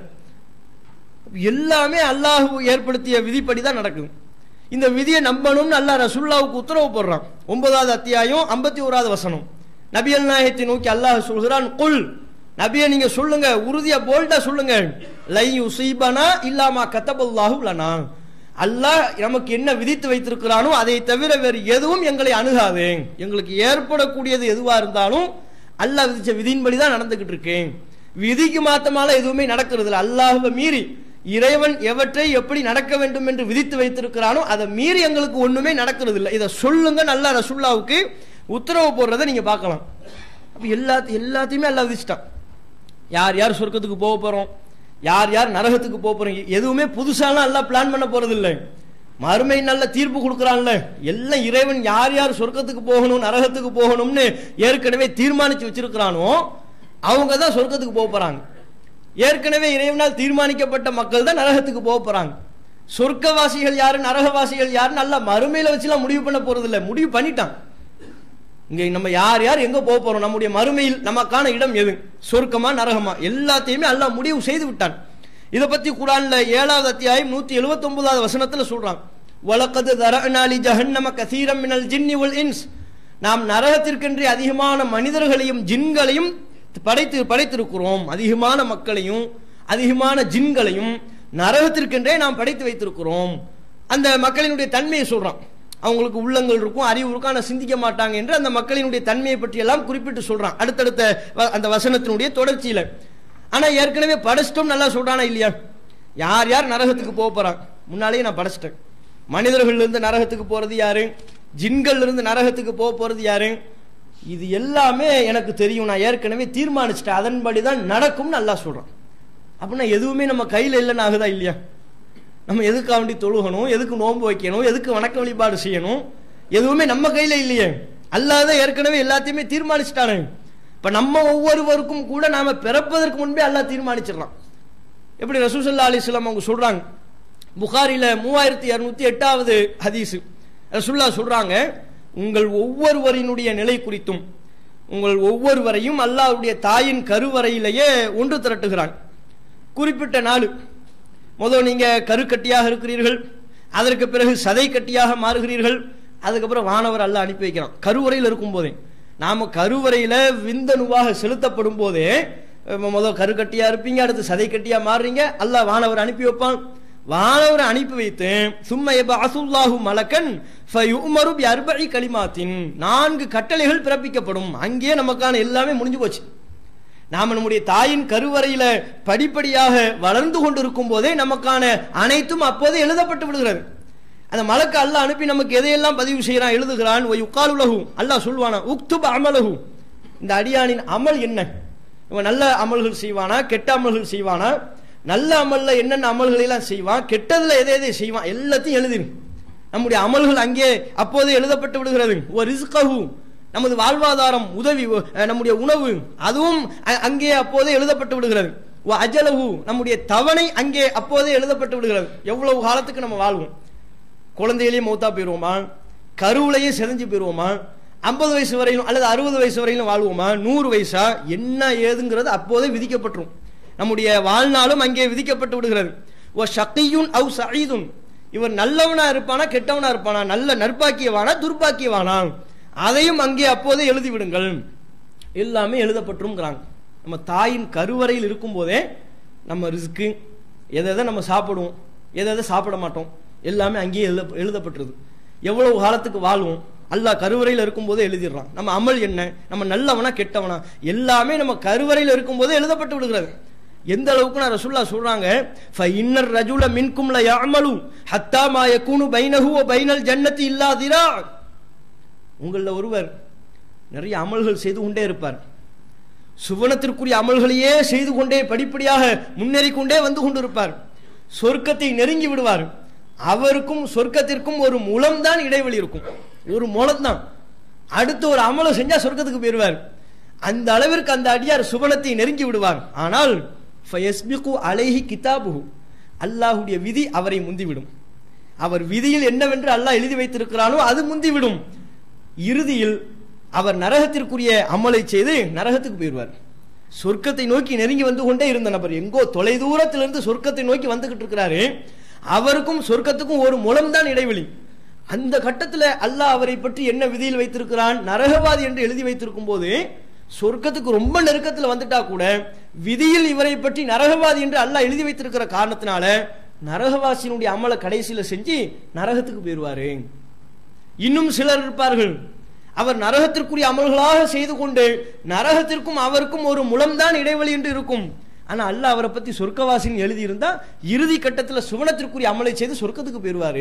எல்லாமே அல்லாஹ் ஏற்படுத்திய விதிப்படி தான் நடக்குது இந்த விதியை நம்பணும்னு அல்லாஹ் ரசுல்லாவுக்கு உத்தரவு போடுறான் ஒன்பதாவது அத்தியாயம் ஐம்பத்தி ஓராவது வசனம் நபியல் நாயகத்தை நோக்கி அல்லாஹ் சொல்கிறான் குல் நபியை நீங்க சொல்லுங்க உறுதியா போல்டா சொல்லுங்க லை யுசீபனா இல்லாமா கத்தபல்லாஹு லனா அல்லாஹ் நமக்கு என்ன விதித்து வைத்திருக்கிறானோ அதை தவிர வேறு எதுவும் எங்களை அணுகாது எங்களுக்கு ஏற்படக்கூடியது எதுவா இருந்தாலும் அல்லாஹ் விதிச்ச விதியின்படி தான் நடந்துகிட்டு இருக்கேன் விதிக்கு மாத்தமால எதுவுமே நடக்கிறது இல்லை அல்லாஹுவை மீறி இறைவன் எவற்றை எப்படி நடக்க வேண்டும் என்று விதித்து வைத்திருக்கிறானோ அதை மீறி எங்களுக்கு ஒண்ணுமே நடக்கிறது இல்லை இதை சொல்லுங்க நல்லா ரசுல்லாவுக்கு உத்தரவு போடுறதை நீங்க பார்க்கலாம் அப்ப எல்லா எல்லாத்தையுமே எல்லாம் விதிச்சிட்டான் யார் யார் சொர்க்கத்துக்கு போக போறோம் யார் யார் நரகத்துக்கு போக போறோம் எதுவுமே புதுசாலாம் எல்லாம் பிளான் பண்ண போறது இல்லை மறுமை நல்ல தீர்ப்பு கொடுக்கறான்ல எல்லாம் இறைவன் யார் யார் சொர்க்கத்துக்கு போகணும் நரகத்துக்கு போகணும்னு ஏற்கனவே தீர்மானிச்சு வச்சிருக்கிறானோ அவங்க தான் சொர்க்கத்துக்கு போக போறாங்க ஏற்கனவே இறைவனால் தீர்மானிக்கப்பட்ட மக்கள் தான் நரகத்துக்கு போக போறாங்க சொர்க்கவாசிகள் யாரு நரகவாசிகள் யாரு நல்லா மறுமையில வச்சுலாம் முடிவு பண்ண போறது இல்லை முடிவு பண்ணிட்டான் இங்க நம்ம யார் யார் எங்க போக போறோம் நம்முடைய மறுமையில் நமக்கான இடம் எது சொர்க்கமா நரகமா எல்லாத்தையுமே அல்லாஹ் முடிவு செய்து விட்டான் இதை பத்தி குரான்ல ஏழாவது அத்தியாயம் நூத்தி எழுபத்தி ஒன்பதாவது வசனத்துல சொல்றான் வழக்கது தரநாளி ஜஹன்னம கசீரம் மினல் ஜின்னி உல் இன்ஸ் நாம் நரகத்திற்கென்று அதிகமான மனிதர்களையும் ஜின்களையும் படைத்து படைத்திருக்கிறோம் அதிகமான மக்களையும் அதிகமான ஜின்களையும் நரகத்திற்கென்றே நாம் படைத்து வைத்திருக்கிறோம் அந்த மக்களினுடைய தன்மையை சொல்றான் அவங்களுக்கு உள்ளங்கள் இருக்கும் அறிவு இருக்கும் ஆனால் சிந்திக்க மாட்டாங்க என்று அந்த மக்களினுடைய தன்மையை பற்றி எல்லாம் குறிப்பிட்டு சொல்றான் அடுத்தடுத்த வ- அந்த வசனத்தினுடைய தொடர்ச்சியில ஆனா ஏற்கனவே படைச்சிட்டோம் நல்லா சொல்றானா இல்லையா யார் யார் நரகத்துக்கு போக போறாங்க முன்னாலேயே நான் படைச்சிட்டேன் மனிதர்கள் இருந்து நரகத்துக்கு போறது யாரு ஜின்கள் இருந்து நரகத்துக்கு போக போறது யாரு இது எல்லாமே எனக்கு தெரியும் நான் ஏற்கனவே தீர்மானிச்சிட்டேன் அதன்படி தான் நடக்கும்னு நல்லா சொல்றான் அப்படின்னா எதுவுமே நம்ம கையில இல்லைன்னு ஆகுதா இல்லையா நம்ம எதுக்காக வேண்டி தொழுகணும் எதுக்கு நோன்பு வைக்கணும் எதுக்கு வணக்க வழிபாடு செய்யணும் எதுவுமே நம்ம கையில இல்லையே அல்லாத ஏற்கனவே எல்லாத்தையுமே தீர்மானிச்சிட்டானே இப்ப நம்ம ஒவ்வொருவருக்கும் கூட நாம பிறப்பதற்கு முன்பே அல்லாஹ் தீர்மானிச்சிடலாம் எப்படி ரசூசல்லா அலிஸ்லாம் அவங்க சொல்றாங்க புகாரில மூவாயிரத்தி இருநூத்தி எட்டாவது ஹதீஸ் ரசூல்லா சொல்றாங்க உங்கள் ஒவ்வொருவரினுடைய நிலை குறித்தும் உங்கள் ஒவ்வொருவரையும் அல்லாஹ்வுடைய தாயின் கருவறையிலேயே ஒன்று திரட்டுகிறான் குறிப்பிட்ட நாள் முதல் நீங்க கருக்கட்டியாக இருக்கிறீர்கள் அதற்கு பிறகு சதை கட்டியாக மாறுகிறீர்கள் அதுக்கப்புறம் வானவர் அல்ல அனுப்பி வைக்கிறான் கருவறையில் இருக்கும் போதே நாம கருவறையில விந்தணுவாக செலுத்தப்படும் போதே அஹ் முதல் கருக்கட்டியா இருப்பீங்க அடுத்து சதை கட்டியா மாறுறீங்க அல்லாஹ் வானவர் அனுப்பி வைப்பான் வானவரை அனுப்பி வைத்து சும்ம அசுல்லாஹு மலக்கன் ஃபயுமரு பி அர்பஇ கலிமாத்தின் நான்கு கட்டளைகள் பிறப்பிக்கப்படும் அங்கேயே நமக்கான எல்லாமே முடிஞ்சு போச்சு நாம நம்முடைய தாயின் கருவறையில படிப்படியாக வளர்ந்து கொண்டிருக்கும் போதே நமக்கான அனைத்தும் அப்போதே எழுதப்பட்டு விடுகிறது அந்த மலக்கு அல்லாஹ் அனுப்பி நமக்கு எதையெல்லாம் பதிவு செய்யறான் எழுதுகிறான் ஒய் உக்காலுலகு அல்லாஹ் சொல்வானா உக்துப் அமலகு இந்த அடியானின் அமல் என்ன இவன் நல்ல அமல்கள் செய்வானா கெட்ட அமல்கள் செய்வானா நல்ல அமல்ல என்னென்ன அமல்களை எல்லாம் செய்வான் கெட்டதுல எதை எதை செய்வான் எல்லாத்தையும் எழுதிரு நம்முடைய அமல்கள் அங்கே அப்போதே எழுதப்பட்டு விடுகிறது ஒரு ரிஸ்கஹு நமது வாழ்வாதாரம் உதவி அஹ், நம்முடைய உணவு அதுவும் அ- அங்கே அப்போதே எழுதப்பட்டு விடுகிறது ஒ அஜலஹு நம்முடைய தவணை அங்கே அப்போதே எழுதப்பட்டு விடுகிறது எவ்வளவு காலத்துக்கு நம்ம வாழ்வோம் குழந்தையிலேயே மௌத்தா போயிருவோமா கருவிலேயே செதஞ்சு போயிருவோமா ஐம்பது வயசு வரையிலும் அல்லது அறுபது வயசு வரையிலும் வாழ்வோமா நூறு வயசா என்ன ஏதுங்கிறது அப்போதே விதிக்கப்பட்டுரும் நம்முடைய வாழ்நாளும் அங்கே விதிக்கப்பட்டு விடுகிறது ஓ ஷக்கியுன் அவு சயீதுன் இவர் நல்லவனா இருப்பானா கெட்டவனா இருப்பானா நல்ல நற்பாக்கியவானா துர்பாக்கியவானா அதையும் அங்கே அப்போதே எழுதி விடுங்கள் எல்லாமே எழுதப்பட்டிருங்கிறாங்க நம்ம தாயின் கருவறையில் இருக்கும் போதே நம்ம ரிஸ்க்கு எதை எதை நம்ம சாப்பிடுவோம் எதை எதை சாப்பிட மாட்டோம் எல்லாமே அங்கேயே எழுத எழுதப்பட்டிருது எவ்வளவு காலத்துக்கு வாழ்வோம் அல்லாஹ் கருவறையில் இருக்கும்போதே எழுதிடுறான் நம்ம அமல் என்ன நம்ம நல்லவனா கெட்டவனா எல்லாமே நம்ம கருவறையில் இருக்கும்போதே எழுதப்பட்டு விடுகிறது எந்த அளவுக்கு நான் ரசூல்லா சொல்றாங்க ஃப இன்னர் ரஜுல மின்கும் ல யஅமலு ஹத்தா மா யகூனு பைனஹு வ பைனல் ஜன்னதி இல்லா திரா உங்கள ஒருவர் நிறைய அமல்கள் செய்து கொண்டே இருப்பார் சுவனத்திற்குரிய அமல்களையே செய்து கொண்டே படிப்படியாக முன்னேறி கொண்டே வந்து கொண்டிருப்பார் சொர்க்கத்தை நெருங்கி விடுவார் அவருக்கும் சொர்க்கத்திற்கும் ஒரு முளம்தான் இடைவெளி இருக்கும் ஒரு முளம்தான் அடுத்து ஒரு அமலை செஞ்சா சொர்க்கத்துக்கு போயிருவார் அந்த அளவிற்கு அந்த அடியார் சுவனத்தை நெருங்கி விடுவார் ஆனால் ஃபயஸ்பிகு அலைஹி கிதாபுஹு அல்லாஹ்வுடைய விதி அவரை முந்திவிடும் அவர் விதியில் என்னவென்று அல்லாஹ் எழுதி வைத்திருக்கிறானோ அது முந்திவிடும் இறுதியில் அவர் நரகத்திற்குரிய அமலை செய்து நரகத்துக்கு போயிடுவார் சொர்க்கத்தை நோக்கி நெருங்கி வந்து கொண்டே இருந்த நபர் எங்கோ தொலை தூரத்திலிருந்து சொர்க்கத்தை நோக்கி வந்துகிட்டு இருக்கிறாரு அவருக்கும் சொர்க்கத்துக்கும் ஒரு முளம்தான் இடைவெளி அந்த கட்டத்தில் அல்லாஹ் அவரை பற்றி என்ன விதியில் வைத்திருக்கிறான் நரகவாதி என்று எழுதி வைத்திருக்கும் போது சொர்க்கத்துக்கு ரொம்ப நெருக்கத்தில் வந்துட்டா கூட விதியில் இவரை பற்றி நரகவாதி என்று அல்லாஹ் எழுதி வைத்திருக்கிற காரணத்தினால நரகவாசியினுடைய அமலை கடைசியில செஞ்சு நரகத்துக்கு போயிடுவாரு இன்னும் சிலர் இருப்பார்கள் அவர் நரகத்திற்குரிய அமல்களாக செய்து கொண்டு நரகத்திற்கும் அவருக்கும் ஒரு முளம்தான் இடைவெளி என்று இருக்கும் ஆனா அல்லாஹ் அவரை பத்தி சொர்க்கவாசின்னு எழுதி இருந்தா இறுதி கட்டத்துல சுவனத்திற்குரிய அமலை செய்து சொர்க்கத்துக்கு போயிருவாரு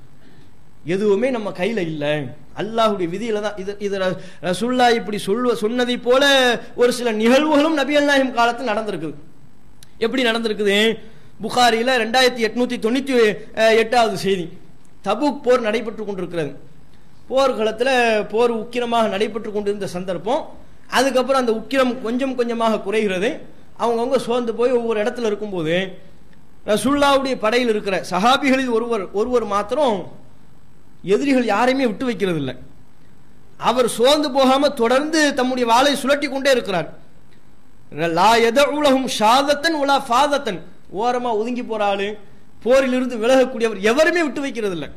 எதுவுமே நம்ம கையில இல்ல அல்லாஹ்வுடைய விதியில தான் இது இது ர- ரசூல்லா இப்படி சொல்ல சொன்னதை போல ஒரு சில நிகழ்வுகளும் நபி நாயகம் காலத்தில் நடந்திருக்குது எப்படி நடந்திருக்குது புகாரில ரெண்டாயிரத்தி எட்நூத்தி தொண்ணூத்தி அஹ், எட்டாவது செய்தி தபுக் போர் நடைபெற்று கொண்டிருக்கிறது போர்க்களத்துல போர் உக்கிரமாக நடைபெற்று கொண்டிருந்த சந்தர்ப்பம் அதுக்கப்புறம் அந்த உக்கிரம் கொஞ்சம் கொஞ்சமாக குறைகிறது அவங்கவுங்க சோர்ந்து போய் ஒவ்வொரு இடத்துல இருக்கும்போது ரசுல்லாவுடைய படையில் இருக்கிற சஹாபிகளில் ஒருவர் ஒருவர் மாத்திரம் எதிரிகள் யாரையுமே விட்டு வைக்கிறது இல்லை அவர் சோர்ந்து போகாம தொடர்ந்து தம்முடைய வாளை சுழட்டி கொண்டே இருக்கிறார் லா எதஉலகும் ஷாதத்தன் உலா ஃபாதத்தன் ஓரமா ஒதுங்கி போற ஆளு போரிலிருந்து விலகக்கூடியவர் எவருமே விட்டு வைக்கிறது இல்லை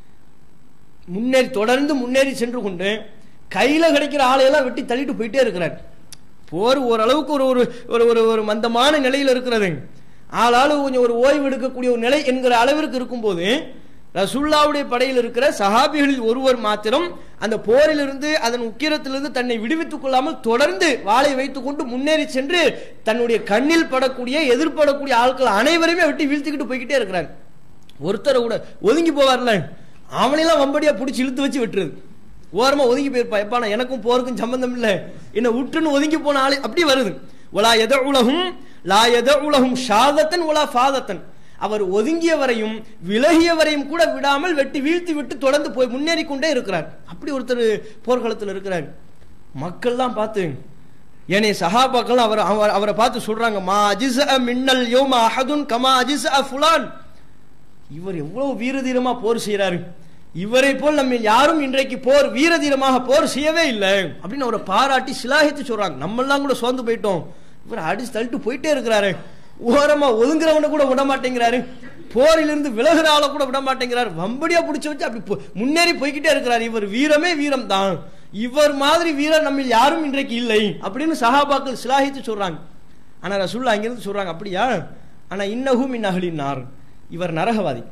முன்னேறி தொடர்ந்து முன்னேறி சென்று கொண்டு கையில கிடைக்கிற ஆளையெல்லாம் வெட்டி தள்ளிட்டு போயிட்டே இருக்கிறார் போர் ஓரளவுக்கு ஒரு ஒரு ஒரு ஒரு ஒரு மந்தமான நிலையில் இருக்கிறது ஆளாளு கொஞ்சம் ஒரு ஓய்வு எடுக்கக்கூடிய ஒரு நிலை என்கிற அளவிற்கு இருக்கும்போது ரசூல்லாவுடைய படையில் இருக்கிற சஹாபிகளில் ஒருவர் மாத்திரம் அந்த போரிலிருந்து அதன் உக்கிரத்திலிருந்து தன்னை விடுவித்துக் கொள்ளாமல் தொடர்ந்து வாளை வைத்துக் கொண்டு முன்னேறி சென்று தன்னுடைய கண்ணில் படக்கூடிய எதிர்படக்கூடிய ஆட்கள் அனைவரையுமே வெட்டி வீழ்த்திக்கிட்டு போய்கிட்டே இருக்கிறார் ஒருத்தரை கூட ஒதுங்கி போவார்ல அவனையெல்லாம் வம்படியா பிடிச்சி இழுத்து வச்சு விட்டுருது ஓரமா ஒதுங்கி போயிருப்பா எப்பா நான் எனக்கும் போருக்கும் சம்பந்தம் இல்ல என்ன விட்டுன்னு ஒதுங்கி போன ஆளு அப்படி வருது ஒலா எத உலகும் லா எத உலகும் ஷாதத்தன் ஒலா ஃபாதத்தன் அவர் ஒதுங்கியவரையும் விலகியவரையும் கூட விடாமல் வெட்டி வீழ்த்தி விட்டு தொடர்ந்து போய் முன்னேறி கொண்டே இருக்கிறார் அப்படி ஒருத்தர் போர்க்களத்தில் இருக்கிறார் மக்கள்லாம் பார்த்து ஏனைய சஹாபாக்கள் அவர் அவர்- அவரை பார்த்து சொல்றாங்க மா அஜிஸ் மின்னல் யோமா அஹதுன் கமா அஜிஸ் ஃபுலான் இவர் எவ்வளவு வீரதீரமா போர் செய்யறாரு இவரை போல் நம்ம யாரும் இன்றைக்கு போர் வீரதீரமாக போர் செய்யவே இல்லை அப்படின்னு அவரை பாராட்டி சிலாகித்து சொல்றாங்க நம்ம எல்லாம் கூட சோர்ந்து போயிட்டோம் இவர் அடிச்சு தள்ளிட்டு போயிட்டே இருக்கிறாரு ஓரமா ஒதுங்குறவன கூட விட மாட்டேங்கிறாரு போரிலிருந்து விலகுற ஆளை கூட விட மாட்டேங்கிறாரு வம்படியா பிடிச்சு வச்சு அப்படி போ- முன்னேறி போய்கிட்டே இருக்கிறார் இவர் வீரமே வீரம் தான் இவர் மாதிரி வீரர் நம்ம யாரும் இன்றைக்கு இல்லை அப்படின்னு சஹாபாக்கள் சிலாகித்து சொல்றாங்க ஆனா ரசூல்லா அங்கிருந்து சொல்றாங்க அப்படியா ஆனா இன்னஹு மின் அஹ்லின்னார் இவர் நரகவாதி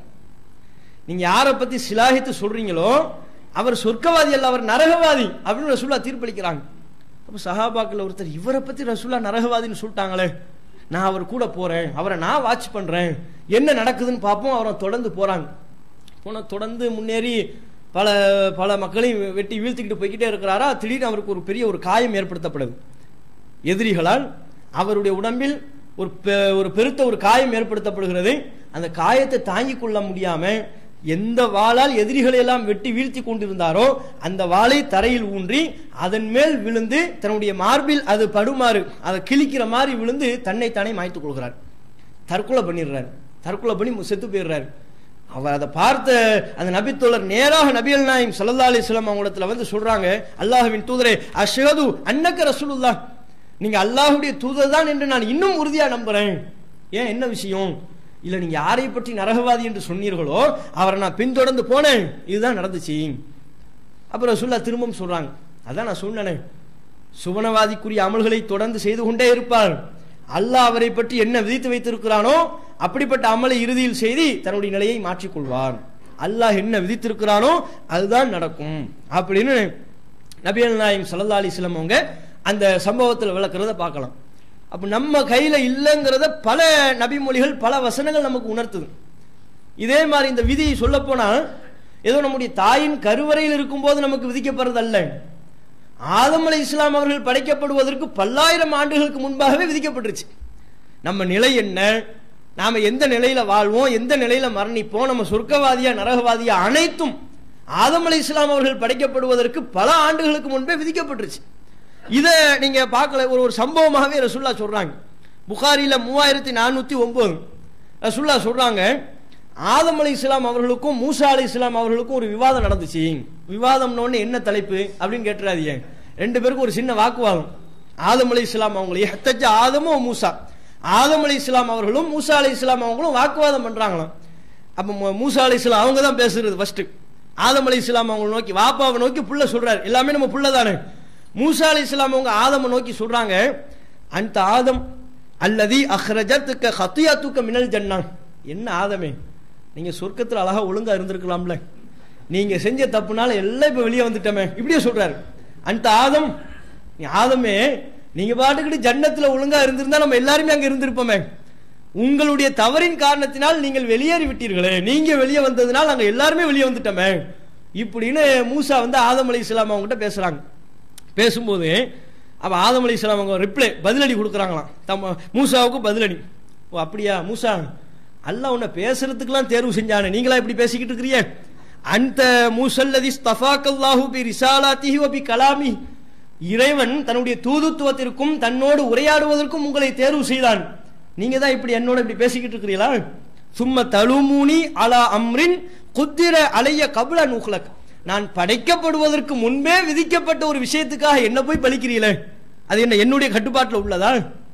நீங்க யாரை பத்தி சிலாகித்து சொல்றீங்களோ அவர் சொர்க்கவாதி அல்ல அவர் நரகவாதி அப்படின்னு ரசூல்லா தீர்ப்பளிக்கிறாங்க அப்ப சஹாபாக்கள் ஒருத்தர் இவரை பத்தி ரசூல்லா நரகவாதின்னு சொல்லிட்டாங்களே நான் அவர் கூட போறேன் அவரை நான் வாட்ச் பண்றேன் என்ன நடக்குதுன்னு பார்ப்போம் அவரை தொடர்ந்து போறாங்க போன தொடர்ந்து முன்னேறி பல பல மக்களையும் வெட்டி வீழ்த்திக்கிட்டு போய்கிட்டே இருக்கிறாரா திடீர்னு அவருக்கு ஒரு பெரிய ஒரு காயம் ஏற்படுத்தப்படுது எதிரிகளால் அவருடைய உடம்பில் ஒரு பெ- ஒரு பெருத்த ஒரு காயம் ஏற்படுத்தப்படுகிறது அந்த காயத்தை தாங்கிக் கொள்ள முடியாம எந்த வாளால் எதிரிகளை எல்லாம் வெட்டி வீழ்த்தி கொண்டிருந்தாரோ அந்த வாளை தரையில் ஊன்றி அதன் மேல் விழுந்து தன்னுடைய மார்பில் அது படுமாறு அதை கிழிக்கிற மாதிரி விழுந்து தன்னை தானே மாய்த்துக் கொள்கிறார் தற்கொலை பண்ணிடுறாரு தற்கொலை பண்ணி மு- செத்து போயிடுறாரு அவர் அதை பார்த்த அந்த நபித்தோழர் நேராக நபிகள் நாயம் சல்லா அலிஸ்லாம் அவங்களிடத்துல வந்து சொல்றாங்க அல்லாஹ்வின் தூதரே அஷ்ஹது அன்னக்க ரசூலுல்லாஹ் நீங்க அல்லாஹ்வுடைய தூதர் தான் என்று நான் இன்னும் உறுதியா நம்புறேன் ஏன் என்ன விஷயம் இல்ல நீங்க யாரை பற்றி நரகவாதி என்று சொன்னீர்களோ அவரை நான் பின்தொடர்ந்து போனேன் இதுதான் நடந்துச்சு அப்புறம் ரசூல்லா திரும்பவும் சொல்றாங்க அதான் நான் சொன்னேனே சுவனவாதிக்குரிய அமல்களை தொடர்ந்து செய்து கொண்டே இருப்பார் அல்லாஹ் அவரை பற்றி என்ன விதித்து வைத்திருக்கிறானோ அப்படிப்பட்ட அமலை இறுதியில் செய்து தன்னுடைய நிலையை மாற்றிக்கொள்வார் அல்லாஹ் என்ன விதித்திருக்கிறானோ அதுதான் நடக்கும் அப்படின்னு நபிகள் நாயம் சல்லா அலிஸ்லாம் அவங்க அந்த சம்பவத்தில் விளக்குறத பார்க்கலாம் அப்ப நம்ம கையில இல்லைங்கிறத பல நபிமொழிகள் பல வசனங்கள் நமக்கு உணர்த்துது இதே மாதிரி இந்த விதியை சொல்ல போனால் ஏதோ நம்முடைய தாயின் கருவறையில் இருக்கும்போது நமக்கு விதிக்கப்படுறது அல்ல ஆதம் அலை இஸ்லாம் அவர்கள் படைக்கப்படுவதற்கு பல்லாயிரம் ஆண்டுகளுக்கு முன்பாகவே விதிக்கப்பட்டுருச்சு நம்ம நிலை என்ன நாம எந்த நிலையில வாழ்வோம் எந்த நிலையில மரணிப்போம் நம்ம சொர்க்கவாதியா நரகவாதியா அனைத்தும் ஆதம் அலை இஸ்லாம் அவர்கள் படைக்கப்படுவதற்கு பல ஆண்டுகளுக்கு முன்பே விதிக்கப்பட்டுருச்சு இதை நீங்க பார்க்கல ஒரு ஒரு சம்பவமாகவே ரசுல்லா சொல்றாங்க புகாரில மூவாயிரத்தி நானூத்தி ஒன்பது ரசுல்லா சொல்றாங்க ஆதம் அலை இஸ்லாம் அவர்களுக்கும் மூசா அலை இஸ்லாம் அவர்களுக்கும் ஒரு விவாதம் நடந்துச்சு விவாதம்னு என்ன தலைப்பு அப்படின்னு கேட்டுறாதீங்க ரெண்டு பேருக்கும் ஒரு சின்ன வாக்குவாதம் ஆதம் அலை இஸ்லாம் அவங்களே ஹத்தஜ ஆதமும் மூசா ஆதம் அலை இஸ்லாம் அவர்களும் மூசா அலை இஸ்லாம் அவங்களும் வாக்குவாதம் பண்றாங்களாம் அப்ப மூ- மூசா அலை இஸ்லாம் அவங்க தான் பேசுறது ஃபர்ஸ்ட் ஆதம் அலை இஸ்லாம் அவங்களை நோக்கி வாப்பாவை நோக்கி புள்ள சொல்றாரு எல்லாமே நம்ம புள்ள தானே மூசா அலை இஸ்லாம் அவங்க ஆதம நோக்கி சொல்றாங்க அந்த ஆதம் அல்லதி அஹ்ரஜத்துக்க ஹத்தியாத்துக்க மினல் ஜன்னான் என்ன ஆதமே நீங்க சொர்க்கத்துல அழகா ஒழுங்கா இருந்திருக்கலாம்ல நீங்க செஞ்ச தப்புனால எல்லாம் இப்ப வெளியே வந்துட்டோமே இப்படியே சொல்றாரு அந்த ஆதம் நீ ஆதமே நீங்க பாட்டுக்கிட்டு ஜன்னத்துல ஒழுங்கா இருந்திருந்தா நம்ம எல்லாருமே அங்க இருந்திருப்போமே உங்களுடைய தவறின் காரணத்தினால் நீங்கள் வெளியேறி விட்டீர்களே நீங்க வெளியே வந்ததுனால் நாங்க எல்லாருமே வெளியே வந்துட்டோமே இப்படின்னு மூசா வந்து ஆதம் அலை இஸ்லாம் அவங்க கிட்ட பேசுறாங்க பேசும்போது அப்ப ஆதம் அலி இஸ்லாம் அவங்க ரிப்ளை பதிலடி கொடுக்குறாங்களாம் தம்ம மூசாவுக்கு பதிலடி ஓ அப்படியா மூசா அல்லாஹ் உன்னை பேசுறதுக்கெல்லாம் தேர்வு செஞ்சானே நீங்களா இப்படி பேசிக்கிட்டு இருக்கிறீங்க அந்த மூசல்லதி ஸ்தஃபாக்கல்லாஹு பி ரிசாலாத்திஹி வ பி கலாமி இறைவன் தன்னுடைய தூதுத்துவத்திற்கும் தன்னோடு உரையாடுவதற்கும் உங்களை தேர்வு செய்தான் நீங்க தான் இப்படி என்னோட இப்படி பேசிக்கிட்டு இருக்கிறீங்களா சும்ம தலுமூனி அலா அம்ரின் குத்திர அலைய கபுல நூக்லக் நான் படைக்கப்படுவதற்கு முன்பே விதிக்கப்பட்ட ஒரு விஷயத்துக்காக என்ன போய் பழிக்கிறீங்களே அது என்ன என்னுடைய கட்டுப்பாட்டில் உள்ளதா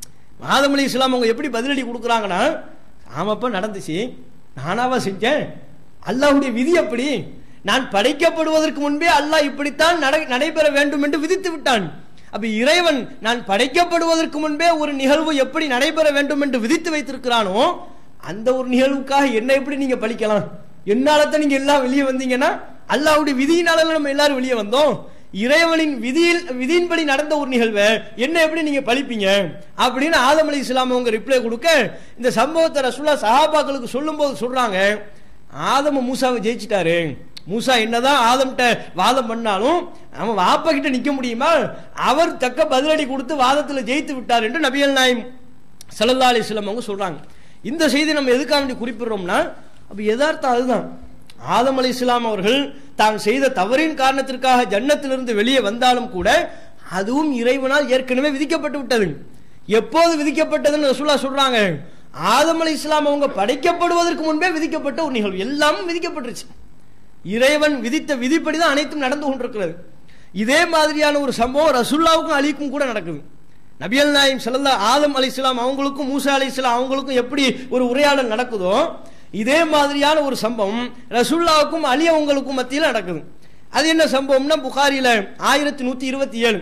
ஆதம் அலி இஸ்லாம் அவங்க எப்படி பதிலடி கொடுக்குறாங்கன்னா ஆமாப்பா நடந்துச்சு நானாவா செஞ்சேன் அல்லாஹ்வுடைய விதி அப்படி நான் படைக்கப்படுவதற்கு முன்பே அல்லாஹ் இப்படித்தான் நட- நடைபெற வேண்டும் என்று விதித்து விட்டான் அப்ப இறைவன் நான் படைக்கப்படுவதற்கு முன்பே ஒரு நிகழ்வு எப்படி நடைபெற வேண்டும் என்று விதித்து வைத்திருக்கிறானோ அந்த ஒரு நிகழ்வுக்காக என்ன எப்படி நீங்க பழிக்கலாம் என்னாலத்தான் நீங்க எல்லாம் வெளியே வந்தீங்கன்னா அல்லாஹ்வுடைய விதியினால நம்ம எல்லாரும் வெளியே வந்தோம் இறைவனின் விதியில் விதியின்படி நடந்த ஒரு நிகழ்வை என்ன எப்படி நீங்க பழிப்பீங்க அப்படின்னு ஆதம் அலி இஸ்லாம் அவங்க ரிப்ளை கொடுக்க இந்த சம்பவத்தை ரசூல்லா சஹாபாக்களுக்கு சொல்லும்போது சொல்றாங்க ஆதம மூசாவை ஜெயிச்சிட்டாரு மூசா என்னதான் ஆதம்கிட்ட வாதம் பண்ணாலும் அவன் வாப்பா கிட்ட நிக்க முடியுமா அவர் தக்க பதிலடி கொடுத்து வாதத்துல ஜெயித்து விட்டார் என்று நபியல் நாயம் சல்லல்லா அலிஸ்லாம் அவங்க சொல்றாங்க இந்த செய்தி நம்ம எதுக்காக வேண்டி குறிப்பிடுறோம்னா அப்ப யதார்த்தம் அதுதான் ஆதம் அலி இஸ்லாம் அவர்கள் தான் செய்த தவறின் காரணத்திற்காக ஜன்னத்திலிருந்து வெளியே வந்தாலும் கூட அதுவும் இறைவனால் ஏற்கனவே விதிக்கப்பட்டு விட்டது எப்போது விதிக்கப்பட்டதுன்னு ரசூலா சொல்றாங்க ஆதம் அலி இஸ்லாம் அவங்க படைக்கப்படுவதற்கு முன்பே விதிக்கப்பட்ட ஒரு நிகழ்வு எல்லாமும் விதிக்கப்பட்டுருச்சு இறைவன் விதித்த விதிப்படி தான் அனைத்தும் நடந்து கொண்டிருக்கிறது இதே மாதிரியான ஒரு சம்பவம் ரசுல்லாவுக்கும் அலிக்கும் கூட நடக்குது நபியல் நாயம் செல்லல்லா ஆதம் அலி இஸ்லாம் அவங்களுக்கும் மூசா அலி இஸ்லாம் அவங்களுக்கும் எப்படி ஒரு உரையாடல் நடக்குதோ இதே மாதிரியான ஒரு சம்பவம் ரசுல்லாவுக்கும் அலி அவங்களுக்கும் மத்தியில் நடக்குது அது என்ன சம்பவம்னா புகாரில ஆயிரத்தி நூத்தி இருபத்தி ஏழு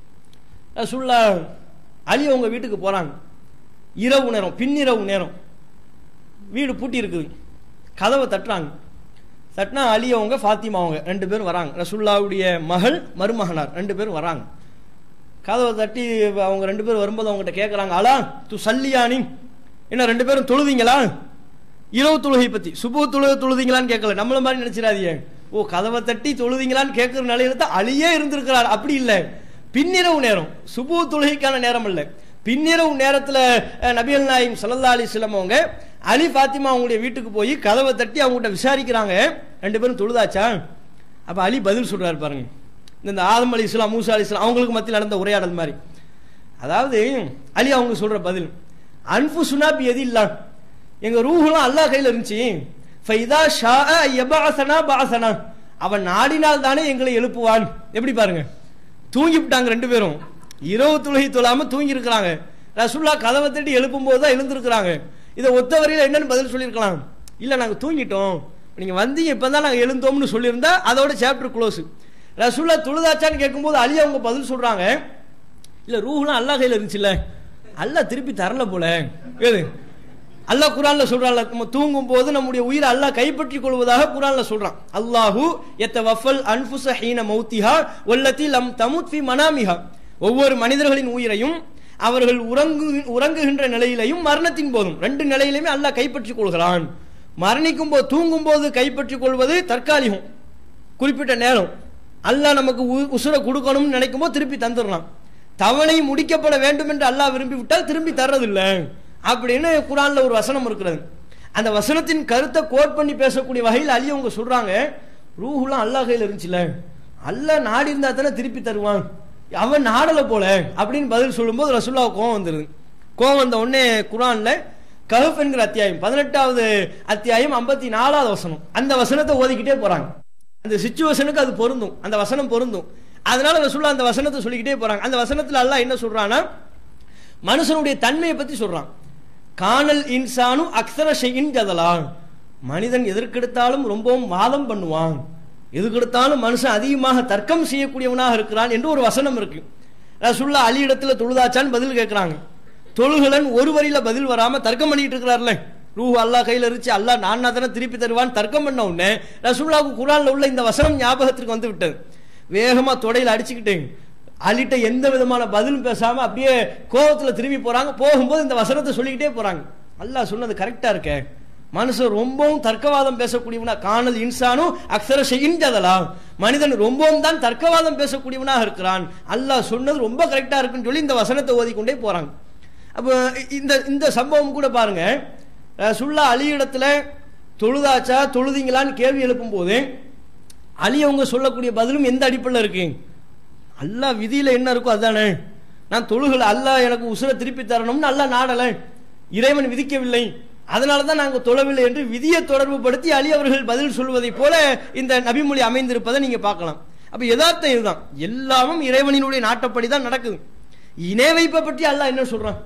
ரசுல்லா அலி அவங்க வீட்டுக்கு போறாங்க இரவு நேரம் பின்னிரவு நேரம் வீடு பூட்டி இருக்குது கதவை தட்டுறாங்க தட்டினா அலி அவங்க ஃபாத்திமா அவங்க ரெண்டு பேரும் வராங்க ரசுல்லாவுடைய மகள் மருமகனார் ரெண்டு பேரும் வராங்க கதவை தட்டி அவங்க ரெண்டு பேரும் வரும்போது அவங்ககிட்ட கேட்குறாங்க அலா து சல்லியானி என்ன ரெண்டு பேரும் தொழுதீங்களா இரவு தொழுகை பத்தி சுபு தொழுகை தொழுதீங்களான்னு கேட்கல நம்மள மாதிரி நினைச்சிடாதீங்க ஓ கதவை தட்டி தொழுதீங்களான்னு கேட்கிற நிலையில தான் அழியே இருந்திருக்கிறார் அப்படி இல்லை பின்னிரவு நேரம் சுபு தொழுகைக்கான நேரம் இல்லை பின்னிரவு நேரத்துல அஹ், நபிகள் நாயம் சல்லல்லா அலி அவங்க அலி பாத்திமா அவங்களுடைய வீட்டுக்கு போய் கதவை தட்டி அவங்ககிட்ட விசாரிக்கிறாங்க ரெண்டு பேரும் தொழுதாச்சா அப்ப அலி பதில் சொல்றாரு பாருங்க இந்த ஆதம் அலி இஸ்லாம் மூசா அலி இஸ்லாம் அவங்களுக்கு மத்தியில் நடந்த உரையாடல் மாதிரி அதாவது அலி அவங்க சொல்ற பதில் அன்பு சுனாபி எது இல்ல எங்க ரூஹுலாம் அல்லாஹ் கையில இருந்துச்சு ஃபைதா ஷா யபஅஸனா பஅஸனா அவன் நாடினால் தானே எங்களை எழுப்புவான் எப்படி பாருங்க தூங்கி விட்டாங்க ரெண்டு பேரும் இரவு தொழுகை தொழாம தூங்கி இருக்கிறாங்க ரசுல்லா கதவை தட்டி எழுப்பும் போது தான் எழுந்திருக்கிறாங்க இதை ஒத்த வரையில என்னன்னு பதில் சொல்லியிருக்கலாம் இல்ல நாங்க தூங்கிட்டோம் நீங்க வந்தீங்க இப்பதான் நாங்க எழுந்தோம்னு சொல்லியிருந்தா அதோட சாப்டர் க்ளோஸ் ரசுல்லா தொழுதாச்சான்னு கேட்கும்போது அலி அவங்க பதில் சொல்றாங்க இல்ல ரூஹ்லாம் அல்லாஹ் கையில இருந்துச்சுல்ல அல்லாஹ் திருப்பி தரல போல ஏது அல்லாஹ் குரான்ல சொல்றான்ல நம்ம தூங்கும் போது நம்முடைய உயிரை அல்லாஹ் கைப்பற்றிக் கொள்வதாக குரான்ல சொல்றான் அல்லாஹு எத்த வஃபல் அன்ஃபுஸ ஹீன மௌத்திஹா வல்லத்தி லம் தமுத் ஃபி மனாமிஹா ஒவ்வொரு மனிதர்களின் உயிரையும் அவர்கள் உறங்கு உறங்குகின்ற நிலையிலையும் மரணத்தின் போதும் ரெண்டு நிலையிலுமே அல்லாஹ் கைப்பற்றிக் கொள்கிறான் மரணிக்கும் போது தூங்கும் போது கைப்பற்றிக் கொள்வது தற்காலிகம் குறிப்பிட்ட நேரம் அல்லாஹ் நமக்கு உ- உசுரை கொடுக்கணும்னு நினைக்கும் போது திருப்பி தந்துடலாம் தவணை முடிக்கப்பட வேண்டும் என்று அல்லாஹ் விரும்பி விட்டால் திரும்பி தர்றதில்ல அப்படின்னு குரான்ல ஒரு வசனம் இருக்கிறது அந்த வசனத்தின் கருத்தை கோட் பண்ணி பேசக்கூடிய வகையில் அலி அவங்க சொல்றாங்க ரூஹுலாம் அல்லாஹ் கையில் இருந்துச்சுல அல்லாஹ் நாடி இருந்தா தானே திருப்பி தருவான் அவன் நாடல போல அப்படின்னு பதில் சொல்லும்போது ரசுல்லா கோவம் வந்துருது கோவம் வந்த உடனே குரான்ல கஹப் என்கிற அத்தியாயம் பதினெட்டாவது அத்தியாயம் ஐம்பத்தி நாலாவது வசனம் அந்த வசனத்தை ஓதிக்கிட்டே போறாங்க அந்த சிச்சுவேஷனுக்கு அது பொருந்தும் அந்த வசனம் பொருந்தும் அதனால ரசூல்லா அந்த வசனத்தை சொல்லிக்கிட்டே போறாங்க அந்த வசனத்துல அல்லாஹ் என்ன சொல்றான்னா மனுஷனுடைய தன்மையை பத்தி சொல்றான் காணல் இன்சானு அக்ஸர ஷெயின் ஜதலா மனிதன் எதற்கெடுத்தாலும் ரொம்பவும் வாதம் பண்ணுவான் எதுக்கெடுத்தாலும் மனுஷன் அதிகமாக தர்க்கம் செய்யக்கூடியவனாக இருக்கிறான் என்று ஒரு வசனம் இருக்கு ரசுல்லா அலி இடத்துல தொழுதாச்சான்னு பதில் கேட்கிறாங்க தொழுகலன் ஒரு வரியில பதில் வராம தர்க்கம் பண்ணிட்டு இருக்கிறார்ல ரூஹு அல்லாஹ் கையில இருந்துச்சு அல்லாஹ் நான் தானே திருப்பி தருவான் தர்க்கம் பண்ண உடனே ரசூல்லாவுக்கு குரான்ல உள்ள இந்த வசனம் ஞாபகத்திற்கு வந்து விட்டது வேகமா தொடையில அடிச்சுக்கிட்டேன் அலிட்ட எந்த விதமான பதிலும் பேசாம அப்படியே கோபத்துல திரும்பி போறாங்க போகும்போது இந்த வசனத்தை சொல்லிக்கிட்டே போறாங்க அல்லாஹ் சொன்னது கரெக்டா இருக்கே மனுஷன் ரொம்பவும் தர்க்கவாதம் பேசக்கூடியவனா காணல் இன்சானும் அக்ஷர செய்கின்றதலா மனிதன் ரொம்பவும் தான் தர்க்கவாதம் பேசக்கூடியவனாக இருக்கிறான் அல்லாஹ் சொன்னது ரொம்ப கரெக்டா இருக்குன்னு சொல்லி இந்த வசனத்தை ஓதிக்கொண்டே போறாங்க அப்போ இந்த இந்த சம்பவம் கூட பாருங்க சுல்லா அலி இடத்துல தொழுதாச்சா தொழுதீங்களான்னு கேள்வி எழுப்பும் போது அலி அவங்க சொல்லக்கூடிய பதிலும் எந்த அடிப்படையில் இருக்கு அல்லாஹ் விதியில என்ன இருக்கோ அதானே நான் தொழுகல அல்லாஹ் எனக்கு உசுர திருப்பி தரணும்னு அல்லாஹ் நாடல இறைவன் விதிக்கவில்லை அதனால தான் நாங்கள் தொழவில்லை என்று விதியை தொடர்பு படுத்தி அலி அவர்கள் பதில் சொல்வதைப் போல இந்த நபிமொழி அமைந்திருப்பதை நீங்க பார்க்கலாம் அப்ப யதார்த்தம் இதுதான் எல்லாமும் இறைவனினுடைய நாட்டப்படி தான் நடக்குது இணை வைப்பை பற்றி அல்லாஹ் என்ன சொல்றான்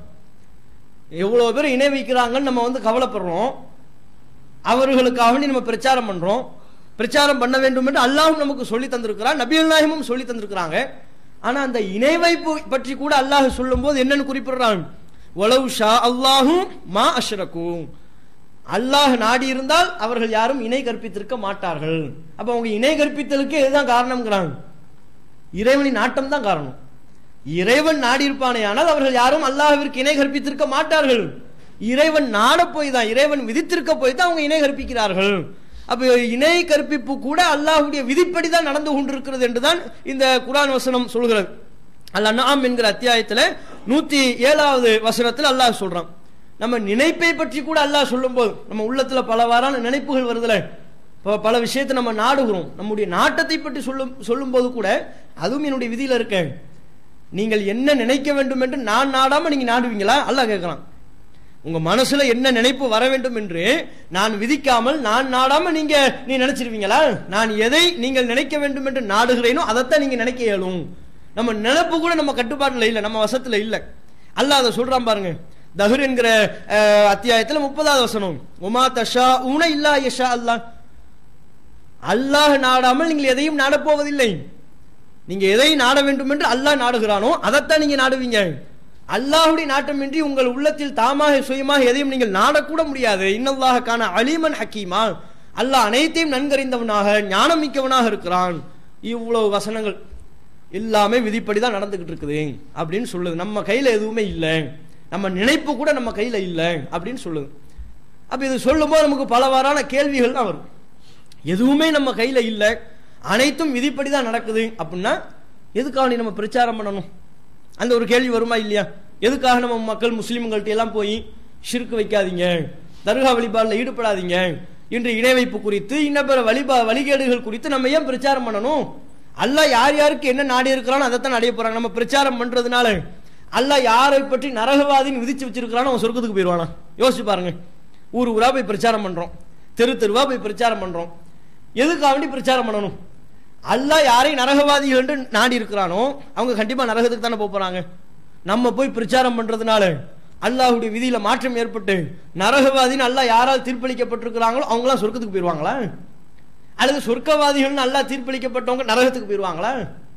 எவ்வளவு பேர் இணை வைக்கிறாங்கன்னு நம்ம வந்து கவலைப்படுறோம் அவர்களுக்காக வேண்டி நம்ம பிரச்சாரம் பண்றோம் பிரச்சாரம் பண்ண வேண்டும் என்று அல்லாஹும் நமக்கு சொல்லி தந்திருக்கிறான் நபிகள் நாயகமும் சொல்லி தந்திருக்கிறாங்க ஆனா அந்த இணை வைப்பு பற்றி கூட அல்லாஹ் சொல்லும் போது என்னன்னு குறிப்பிடுறான் ஒலவு ஷா அல்லாஹும் மா அஷ்ரகு அல்லாஹ் நாடி இருந்தால் அவர்கள் யாரும் இணை கற்பித்திருக்க மாட்டார்கள் அப்ப அவங்க இணை கற்பித்தலுக்கு இதுதான் காரணம்ங்கிறாங்க இறைவனின் நாட்டம் தான் காரணம் இறைவன் நாடி இருப்பானே ஆனால் அவர்கள் யாரும் அல்லாஹ்விற்கு இணை கற்பித்திருக்க மாட்டார்கள் இறைவன் நாட போய் தான் இறைவன் விதித்திருக்க போய் தான் அவங்க இணை கற்பிக்கிறார்கள் அப்ப இணை கற்பிப்பு கூட அல்லாஹ்வுடைய விதிப்படி தான் நடந்து கொண்டிருக்கிறது என்றுதான் இந்த குர்ஆன் வசனம் சொல்கிறது அல்லாஹ் நாம் என்கிற அத்தியாயத்துல நூத்தி ஏழாவது வசனத்தில் அல்லாஹ் சொல்றான் நம்ம நினைப்பை பற்றி கூட அல்லாஹ் சொல்லும்போது நம்ம உள்ளத்துல பலவாறான நினைப்புகள் வருதுல ப- பல விஷயத்தை நம்ம நாடுகிறோம் நம்முடைய நாட்டத்தை பற்றி சொல்லும் சொல்லும்போது கூட அதுவும் என்னுடைய விதியில இருக்க நீங்கள் என்ன நினைக்க வேண்டும் என்று நான் நாடாம நீங்க நாடுவீங்களா அல்லாஹ் கேட்கறான் உங்க மனசுல என்ன நினைப்பு வர வேண்டும் என்று நான் விதிக்காமல் நான் நாடாம நீங்க நீ நினைச்சிருவீங்களா நான் எதை நீங்கள் நினைக்க வேண்டும் என்று நாடுகிறேனோ அதைத்தான் நீங்க நினைக்க இயலும் நம்ம நினைப்பு கூட நம்ம கட்டுப்பாட்டுல இல்ல நம்ம வசத்துல இல்ல அல்லாஹ் அதை சொல்றான் பாருங்க தஹர் என்கிற அஹ், அத்தியாயத்துல முப்பதாவது வசனம் உமா தஷா உன இல்லா யஷா அல்லாஹ் அல்லாஹ் நாடாமல் நீங்கள் எதையும் நாடப்போவதில்லை நீங்க எதை நாட வேண்டும் என்று அல்லாஹ் நாடுகிறானோ அதைத்தான் நீங்க நாடுவீங்க அல்லாஹ்வுடைய நாட்டமின்றி உங்கள் உள்ளத்தில் தாமாக சுயமாக எதையும் நீங்கள் நாடக்கூட முடியாது இன்னல்லாஹ கான அலிமன் ஹக்கீமா அல்லாஹ் அனைத்தையும் நன்கறிந்தவனாக ஞானம் மிக்கவனாக இருக்கிறான் இவ்வளவு வசனங்கள் எல்லாமே விதிப்படி தான் நடந்துகிட்டு இருக்குது அப்படின்னு சொல்லுது நம்ம கையில எதுவுமே இல்லை நம்ம நினைப்பு கூட நம்ம கையில இல்லை அப்படின்னு சொல்லுது அப்ப இது சொல்லும்போது நமக்கு பலவாறான கேள்விகள் தான் வரும் எதுவுமே நம்ம கையில இல்ல அனைத்தும் விதிப்படி தான் நடக்குது அப்படின்னா எதுக்காக நீ நம்ம பிரச்சாரம் பண்ணணும் அந்த ஒரு கேள்வி வருமா இல்லையா எதுக்காக நம்ம மக்கள் முஸ்லிம்கள்ட்ட எல்லாம் போய் ஷிர்க் வைக்காதீங்க தர்கா வழிபாடுல ஈடுபடாதீங்க இன்று இணை வைப்பு குறித்து இன்ன பிற வழிபா வழிகேடுகள் குறித்து நம்ம ஏன் பிரச்சாரம் பண்ணணும் அல்லாஹ் யார் யாருக்கு என்ன நாடி இருக்கிறானோ அதைத்தான் அடைய போறாங்க நம்ம பிரச்சாரம் பண்றதுனால அல்லாஹ் யாரை பற்றி நரகவாதின்னு விதிச்சு வச்சிருக்கிறானோ அவன் சொர்க்கத்துக்கு போயிடுவானா யோசிச்சு பாருங்க ஊர் ஊரா போய் பிரச்சாரம் பண்றோம் தெரு தெருவா போய் பிரச்சாரம் பண்றோம் எதுக்காக வேண்டி பிரச்சாரம் பண்ணணும் அல்லாஹ் யாரை நரகவாதிகள் என்று நாடி இருக்கிறானோ அவங்க கண்டிப்பா நரகத்துக்கு தானே போப் போறாங்க நம்ம போய் பிரச்சாரம் பண்றதுனால அல்லாஹ்வுடைய விதியில மாற்றம் ஏற்பட்டு நரகவாதின்னு அல்லாஹ் யாரால் தீர்ப்பளிக்கப்பட்டிருக்கிறாங்களோ அவங்களாம் சொர்க்கத்துக்கு போயிருவாங்களா அல்லது சொர்க்கவாதிகள்னு அல்லாஹ் தீர்ப்பளிக்கப்பட்டவங்க நரகத்துக்கு போயிருவாங்களா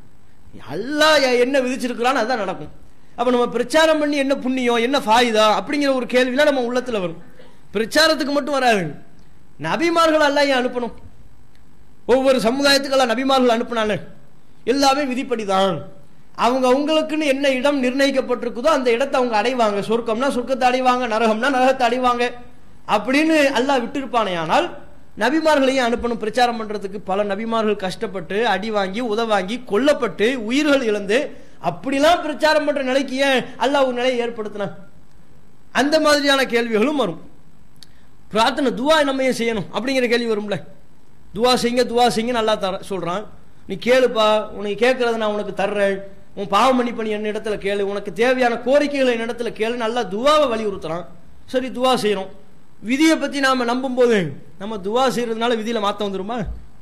அல்லாஹ் என்ன விதிச்சிருக்கிறான்னு அதுதான் நடக்கும் அப்ப நம்ம பிரச்சாரம் பண்ணி என்ன புண்ணியம் என்ன ஃபாயுதா அப்படிங்கிற ஒரு கேள்விலாம் நம்ம உள்ளத்துல வரும் பிரச்சாரத்துக்கு மட்டும் வராது நபிமார்கள் அல்லாஹ் ஏன் அனுப்பணும் ஒவ்வொரு சமுதாயத்துக்கெல்லாம் நபிமார்கள் அனுப்புனாங்க எல்லாமே விதிப்படி தான் அவங்க அவங்களுக்குன்னு என்ன இடம் நிர்ணயிக்கப்பட்டிருக்குதோ அந்த இடத்தை அவங்க அடைவாங்க சொர்க்கம்னா சொர்க்கத்தை அடைவாங்க நரகம்னா நரகத்தை அடைவாங்க அப்படின்னு அல்லாஹ் விட்டிருப்பானே ஆனால் நபிமார்களையும் அனுப்பணும் பிரச்சாரம் பண்றதுக்கு பல நபிமார்கள் கஷ்டப்பட்டு அடி வாங்கி உதவாங்கி கொல்லப்பட்டு உயிர்கள் இழந்து அப்படிலாம் பிரச்சாரம் பண்ற நிலைக்கு ஏன் அல்லாஹ் ஒரு நிலையை ஏற்படுத்தினான் அந்த மாதிரியான கேள்விகளும் வரும் பிரார்த்தனை துவா நம்ம ஏன் செய்யணும் அப்படிங்கிற கேள்வி வரும்ல துவா செய்யுங்க துவா செய்யுங்க நல்லா தர சொல்றான் நீ கேளுப்பா உனக்கு கேட்கறத நான் உனக்கு தர்றேன் உன் பாவ மன்னிப்பு நீ என்ன இடத்துல கேளு உனக்கு தேவையான கோரிக்கைகளை என்ன இடத்துல கேளு நல்லா துவாவை வலியுறுத்துறான் சரி துவா செய்யறோம் விதியை பத்தி நாம நம்பும் போது நம்ம துவா செய்யறதுனால விதியில மாத்தம் வந்துருமா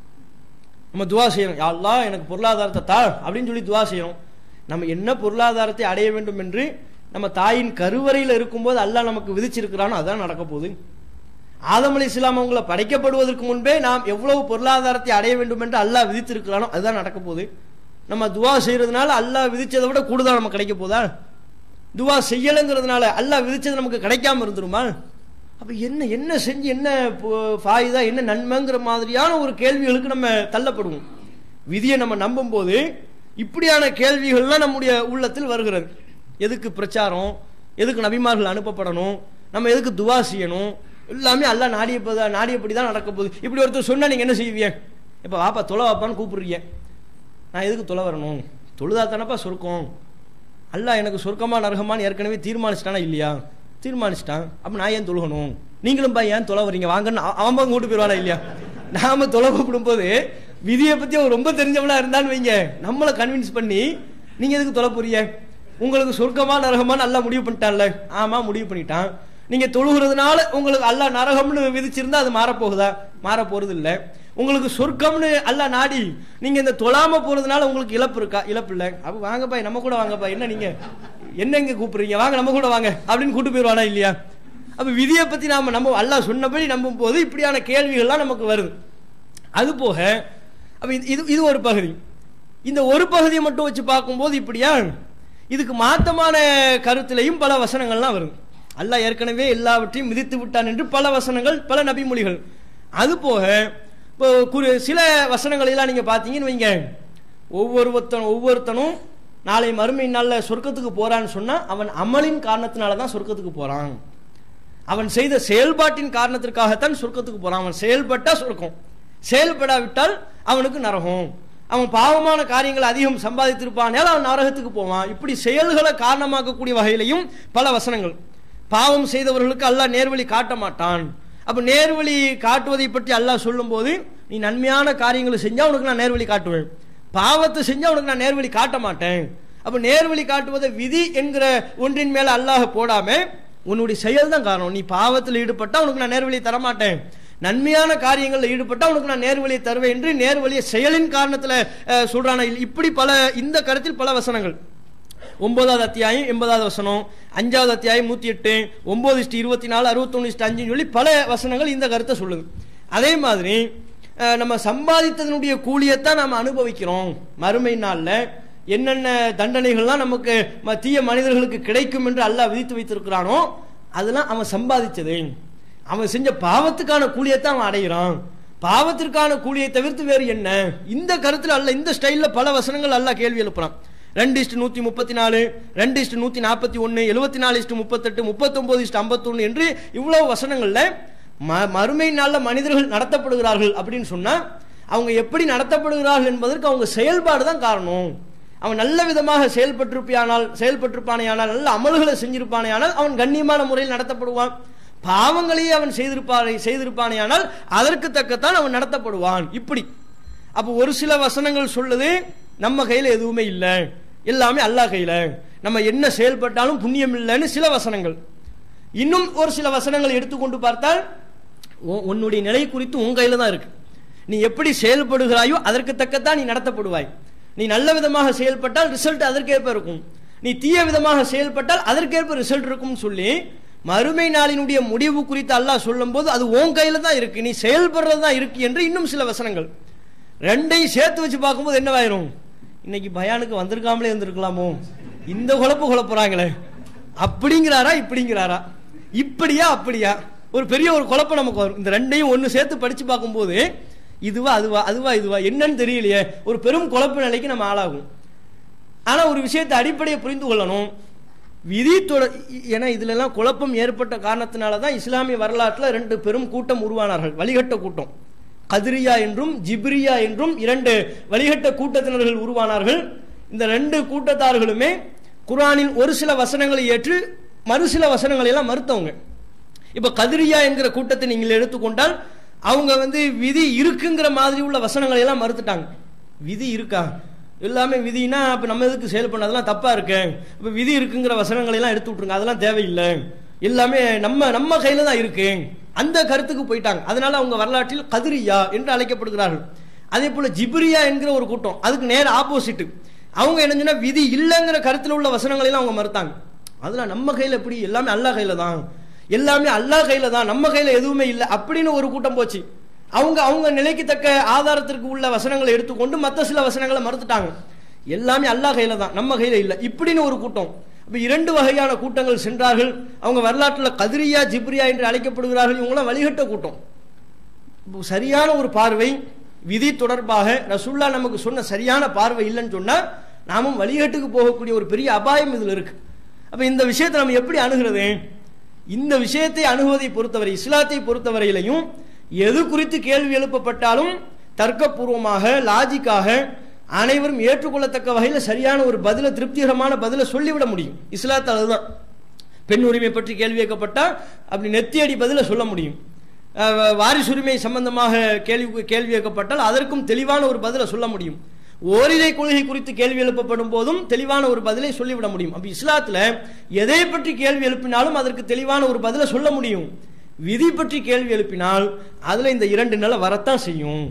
நம்ம துவா செய்யறோம் யா அல்லாஹ் எனக்கு பொருளாதாரத்தை தா அப்படின்னு சொல்லி துவா செய்யறோம் நம்ம என்ன பொருளாதாரத்தை அடைய வேண்டும் என்று நம்ம தாயின் கருவறையில் இருக்கும்போது அல்லாஹ் நமக்கு விதிச்சிருக்கிறானோ அதான் நடக்க போகுது ஆதம் அலி இஸ்லாம் அவங்களை படைக்கப்படுவதற்கு முன்பே நாம் எவ்வளவு பொருளாதாரத்தை அடைய வேண்டும் என்று அல்லாஹ் விதித்திருக்கிறானோ அதுதான் நடக்க போகுது நம்ம துவா செய்யறதுனால அல்லாஹ் விதிச்சதை விட கூடுதல் நமக்கு கிடைக்க போதா துவா செய்யலைங்கிறதுனால அல்லாஹ் விதிச்சது நமக்கு கிடைக்காம இருந்துருமா அப்ப என்ன என்ன செஞ்சு என்ன பு- ஃபாயிதா என்ன நன்மைங்கிற மாதிரியான ஒரு கேள்விகளுக்கு நம்ம தள்ளப்படுவோம் விதியை நம்ம நம்பும் போது இப்படியான கேள்விகள்லாம் நம்முடைய உள்ளத்தில் வருகிறது எதுக்கு பிரச்சாரம் எதுக்கு நபிமார்கள் அனுப்பப்படணும் நம்ம எதுக்கு துவா செய்யணும் எல்லாமே அல்லாஹ் நாடியப்பதா நாடியபடி தான் நடக்க போகுது இப்படி ஒருத்தர் சொன்னா நீங்க என்ன செய்வீங்க இப்ப வாப்பா தொலை வாப்பான்னு கூப்பிடுறீங்க நான் எதுக்கு தொலை வரணும் தொழுதா தானப்பா சொர்க்கம் அல்லாஹ் எனக்கு சொர்க்கமா நரகமான்னு ஏற்கனவே தீர்மானிச்சிட்டானா இல்லையா தீர்மானிச்சிட்டான் அப்ப நான் ஏன் தொழுகணும் நீங்களும் பா ஏன் தொலை வரீங்க வாங்கன்னு அவ- அவன் கூட்டு போயிடுவானா இல்லையா நாம தொலை கூப்பிடும் போது விதியை பத்தி அவன் ரொம்ப தெரிஞ்சவனா இருந்தான்னு வைங்க நம்மளை கன்வின்ஸ் பண்ணி நீங்க எதுக்கு தொலை போறீங்க உங்களுக்கு சொர்க்கமா நரகமா நல்லா முடிவு பண்ணிட்டான்ல ஆமா முடிவு பண்ணிட்டான் நீங்க தொழுகிறதுனால உங்களுக்கு அல்லாஹ் நரகம்னு விதிச்சிருந்தா அது மாறப்போகுதா மாற போறது இல்ல உங்களுக்கு சொர்க்கம்னு அல்லாஹ் நாடி நீங்க இந்த தொழாம போறதுனால உங்களுக்கு இழப்பு இருக்கா இழப்பு இல்ல அப்ப வாங்கப்பா நம்ம கூட வாங்கப்பா என்ன நீங்க என்ன இங்க கூப்பிடுறீங்க வாங்க நம்ம கூட வாங்க அப்படின்னு கூட்டு போயிடுவானா இல்லையா அப்ப விதியை பத்தி நாம நம்ம அல்லாஹ் சொன்னபடி நம்பும் போது இப்படியான கேள்விகள்லாம் நமக்கு வருது அது போக அப்ப இது- இது இது ஒரு பகுதி இந்த ஒரு பகுதியை மட்டும் வச்சு பார்க்கும்போது இப்படியா இதுக்கு மாத்தமான கருத்திலையும் பல வசனங்கள்லாம் வருது அல்லாஹ் ஏற்கனவே எல்லாவற்றையும் மிதித்து விட்டான் என்று பல வசனங்கள் பல நபிமொழிகள் அது போக இப்போ குறி சில வசனங்களை எல்லாம் நீங்க பார்த்தீங்கன்னு வைங்க ஒவ்வொருத்தன் ஒவ்வொருத்தனும் நாளை மறுமை நாளில் சொர்க்கத்துக்கு போறான்னு சொன்னா அவன் அமலின் காரணத்தினால தான் சொர்க்கத்துக்கு போறான் அவன் செய்த செயல்பாட்டின் காரணத்திற்காகத்தான் சொர்க்கத்துக்கு போறான் அவன் செயல்பட்டா சொர்க்கம் செயல்படாவிட்டால் அவனுக்கு நரகம் அவன் பாவமான காரியங்கள் அதிகம் சம்பாதித்திருப்பானால் அவன் நரகத்துக்கு போவான் இப்படி செயல்களை காரணமாக்கக்கூடிய வகையிலையும் பல வசனங்கள் பாவம் செய்தவர்களுக்கு அல்லாஹ் நேர்வழி காட்ட மாட்டான் அப்ப நேர்வழி காட்டுவதை பற்றி அல்லாஹ் சொல்லும்போது நீ நன்மையான காரியங்களை செஞ்சா உனக்கு நான் நேர்வழி காட்டுவேன் பாவத்தை செஞ்சா உனக்கு நான் நேர்வழி காட்ட மாட்டேன் அப்ப நேர்வழி காட்டுவதை விதி என்கிற ஒன்றின் மேல அல்லாஹ் போடாம உன்னுடைய செயல் தான் காரணம் நீ பாவத்தில் ஈடுபட்டா உனக்கு நான் நேர்வழியை தர மாட்டேன் நன்மையான காரியங்களில் ஈடுபட்டா உனக்கு நான் நேர்வழியை தருவேன் என்று நேர்வழியை செயலின் காரணத்துல அஹ், சொல்றான இப்படி பல இந்த கருத்தில் பல வசனங்கள் ஒன்பதாவது அத்தியாயம் எண்பதாவது வசனம் அஞ்சாவது அத்தியாயம் நூத்தி எட்டு ஒன்பது இஷ்டு இருபத்தி நாலு அறுபத்தொன்னு இஷ்டு அஞ்சுன்னு சொல்லி பல வசனங்கள் இந்த கருத்தை சொல்லுது அதே மாதிரி அஹ், நம்ம சம்பாதித்ததனுடைய கூலியத்தான் நம்ம அனுபவிக்கிறோம் மறுமை நாள்ல என்னென்ன தண்டனைகள்லாம் நமக்கு ம- தீய மனிதர்களுக்கு கிடைக்கும் என்று அல்லாஹ் விதித்து வைத்திருக்கிறானோ அதெல்லாம் அவன் சம்பாதிச்சது அவன் செஞ்ச பாவத்துக்கான கூலியத்தான் அவன் அடைகிறான் பாவத்திற்கான கூலியை தவிர்த்து வேறு என்ன இந்த கருத்துல அல்ல இந்த ஸ்டைல்ல பல வசனங்கள் அல்லாஹ் கேள்வி எழுப்புறான் ரெண்டு இஷ்டு நூத்தி முப்பத்தி நாலு ரெண்டு இஷ்டு நூத்தி நாற்பத்தி ஒன்னு எழுபத்தி நாலு இஷ்டு முப்பத்தெட்டு முப்பத்தொன்பது இஷ்டு ஐம்பத்தொன்னு என்று இவ்வளவு வசனங்கள்ல ம- மறுமை நாள்ல மனிதர்கள் நடத்தப்படுகிறார்கள் அப்படின்னு சொன்னா அவங்க எப்படி நடத்தப்படுகிறார்கள் என்பதற்கு அவங்க செயல்பாடு தான் காரணம் அவன் நல்ல விதமாக செயல்பட்டிருப்பானால் செயல்பட்டிருப்பானேயானால் நல்ல அமல்களை செஞ்சிருப்பானேயானால் அவன் கண்ணியமான முறையில் நடத்தப்படுவான் பாவங்களையே அவன் செய்திருப்பானே செய்திருப்பானேயானால் அதற்கு தக்கத்தான் அவன் நடத்தப்படுவான் இப்படி அப்போ ஒரு சில வசனங்கள் சொல்லுது நம்ம கையில எதுவுமே இல்லை எல்லாமே அல்லாஹ் கையில நம்ம என்ன செயல்பட்டாலும் புண்ணியம் இல்லைன்னு சில வசனங்கள் இன்னும் ஒரு சில வசனங்கள் எடுத்துக்கொண்டு பார்த்தால் உன்- உன்னுடைய நிலை குறித்து உன் கையில தான் இருக்கு நீ எப்படி செயல்படுகிறாயோ அதற்கு தக்கத்தான் நீ நடத்தப்படுவாய் நீ நல்ல விதமாக செயல்பட்டால் ரிசல்ட் அதற்கேற்ப இருக்கும் நீ தீய விதமாக செயல்பட்டால் அதற்கேற்ப ரிசல்ட் இருக்கும்னு சொல்லி மறுமை நாளினுடைய முடிவு குறித்து அல்லாஹ் சொல்லும்போது அது உன் கையில தான் இருக்கு நீ செயல்படுறது தான் இருக்கு என்று இன்னும் சில வசனங்கள் ரெண்டையும் சேர்த்து வச்சு பார்க்கும்போது என்னவாயிரும் இன்னைக்கு பயானுக்கு வந்திருக்காமலே இருந்திருக்கலாமோ இந்த குழப்பு குழப்புறாங்களே அப்படிங்கிறாரா இப்படிங்கிறாரா இப்படியா அப்படியா ஒரு பெரிய ஒரு குழப்பம் நமக்கு வரும் இந்த ரெண்டையும் ஒன்னு சேர்த்து படிச்சு பார்க்கும்போது இதுவா அதுவா அதுவா இதுவா என்னன்னு தெரியலையே ஒரு பெரும் குழப்ப நிலைக்கு நம்ம ஆளாகும் ஆனா ஒரு விஷயத்தை அடிப்படையை புரிந்து கொள்ளணும் விதி தொட ஏன்னா இதுல எல்லாம் குழப்பம் ஏற்பட்ட காரணத்தினால தான் இஸ்லாமிய வரலாற்றில் ரெண்டு பெரும் கூட்டம் உருவானார்கள் வழிகட்ட கூட்டம் கதிரியா என்றும் ஜிப்ரியா என்றும் இரண்டு வழிகட்ட கூட்டத்தினர்கள் உருவானார்கள் இந்த ரெண்டு கூட்டத்தார்களுமே குர்ஆனின் ஒரு சில வசனங்களை ஏற்று மறு சில வசனங்களை எல்லாம் மறுத்தவங்க இப்ப கதிரியா என்கிற கூட்டத்தை நீங்கள் எடுத்துக்கொண்டால் அவங்க வந்து விதி இருக்குங்கிற மாதிரி உள்ள வசனங்களை எல்லாம் மறுத்துட்டாங்க விதி இருக்கா எல்லாமே விதினா அப்ப நம்ம எதுக்கு செயல் பண்ண அதெல்லாம் தப்பா இருக்கு இப்ப விதி இருக்குங்கிற வசனங்களை எல்லாம் எடுத்து விட்டுருங்க அதெல்லாம் தேவையில்லை எல்லாமே நம்ம நம்ம கையில தான் இருக்கு அந்த கருத்துக்கு போயிட்டாங்க அதனால அவங்க வரலாற்றில் கதிரியா என்று அழைக்கப்படுகிறார்கள் அதே போல ஜிப்ரியா என்கிற ஒரு கூட்டம் அதுக்கு நேர் ஆப்போசிட் அவங்க என்ன சொன்னா விதி இல்லைங்கிற கருத்துல உள்ள வசனங்களை எல்லாம் அவங்க மறுத்தாங்க அதுல நம்ம கையில எப்படி எல்லாமே அல்லாஹ் கையில தான் எல்லாமே அல்லாஹ் கையில தான் நம்ம கையில எதுவுமே இல்லை அப்படின்னு ஒரு கூட்டம் போச்சு அவங்க அவங்க நிலைக்கு தக்க ஆதாரத்திற்கு உள்ள வசனங்களை எடுத்துக்கொண்டு மற்ற சில வசனங்களை மறுத்துட்டாங்க எல்லாமே அல்லாஹ் கையில தான் நம்ம கையில இல்லை இப்படின்னு ஒரு கூட்டம் இப்ப இரண்டு வகையான கூட்டங்கள் சென்றார்கள் அவங்க வரலாற்றில் கதிரியா ஜிப்ரியா என்று அழைக்கப்படுகிறார்கள் இவங்களாம் வழிகட்ட கூட்டம் இப்போ சரியான ஒரு பார்வை விதி தொடர்பாக ரசுல்லா நமக்கு சொன்ன சரியான பார்வை இல்லைன்னு சொன்னா நாமும் வழிகட்டுக்கு போகக்கூடிய ஒரு பெரிய அபாயம் இதுல இருக்கு அப்ப இந்த விஷயத்தை நம்ம எப்படி அணுகிறது இந்த விஷயத்தை அணுகுவதை பொறுத்தவரை இஸ்லாத்தை பொறுத்தவரையிலையும் எது குறித்து கேள்வி எழுப்பப்பட்டாலும் தர்க்கபூர்வமாக லாஜிக்காக அனைவரும் ஏற்றுக்கொள்ளத்தக்க வகையில் சரியான ஒரு பதில திருப்திகரமான பதில சொல்லிவிட முடியும் இஸ்லாத்தால் அதுதான் பெண் உரிமை பற்றி கேள்வி கேட்கப்பட்டா அப்படி நெத்தியடி பதில சொல்ல முடியும் அஹ், வாரிசுரிமை சம்பந்தமாக கேள்வி கேள்வி கேட்கப்பட்டால் அதற்கும் தெளிவான ஒரு பதில சொல்ல முடியும் ஓரிரை கொள்கை குறித்து கேள்வி எழுப்பப்படும் போதும் தெளிவான ஒரு பதிலை சொல்லிவிட முடியும் அப்ப இஸ்லாத்துல எதை பற்றி கேள்வி எழுப்பினாலும் அதற்கு தெளிவான ஒரு பதில சொல்ல முடியும் விதி பற்றி கேள்வி எழுப்பினால் அதுல இந்த இரண்டு நிலை வரத்தான் செய்யும்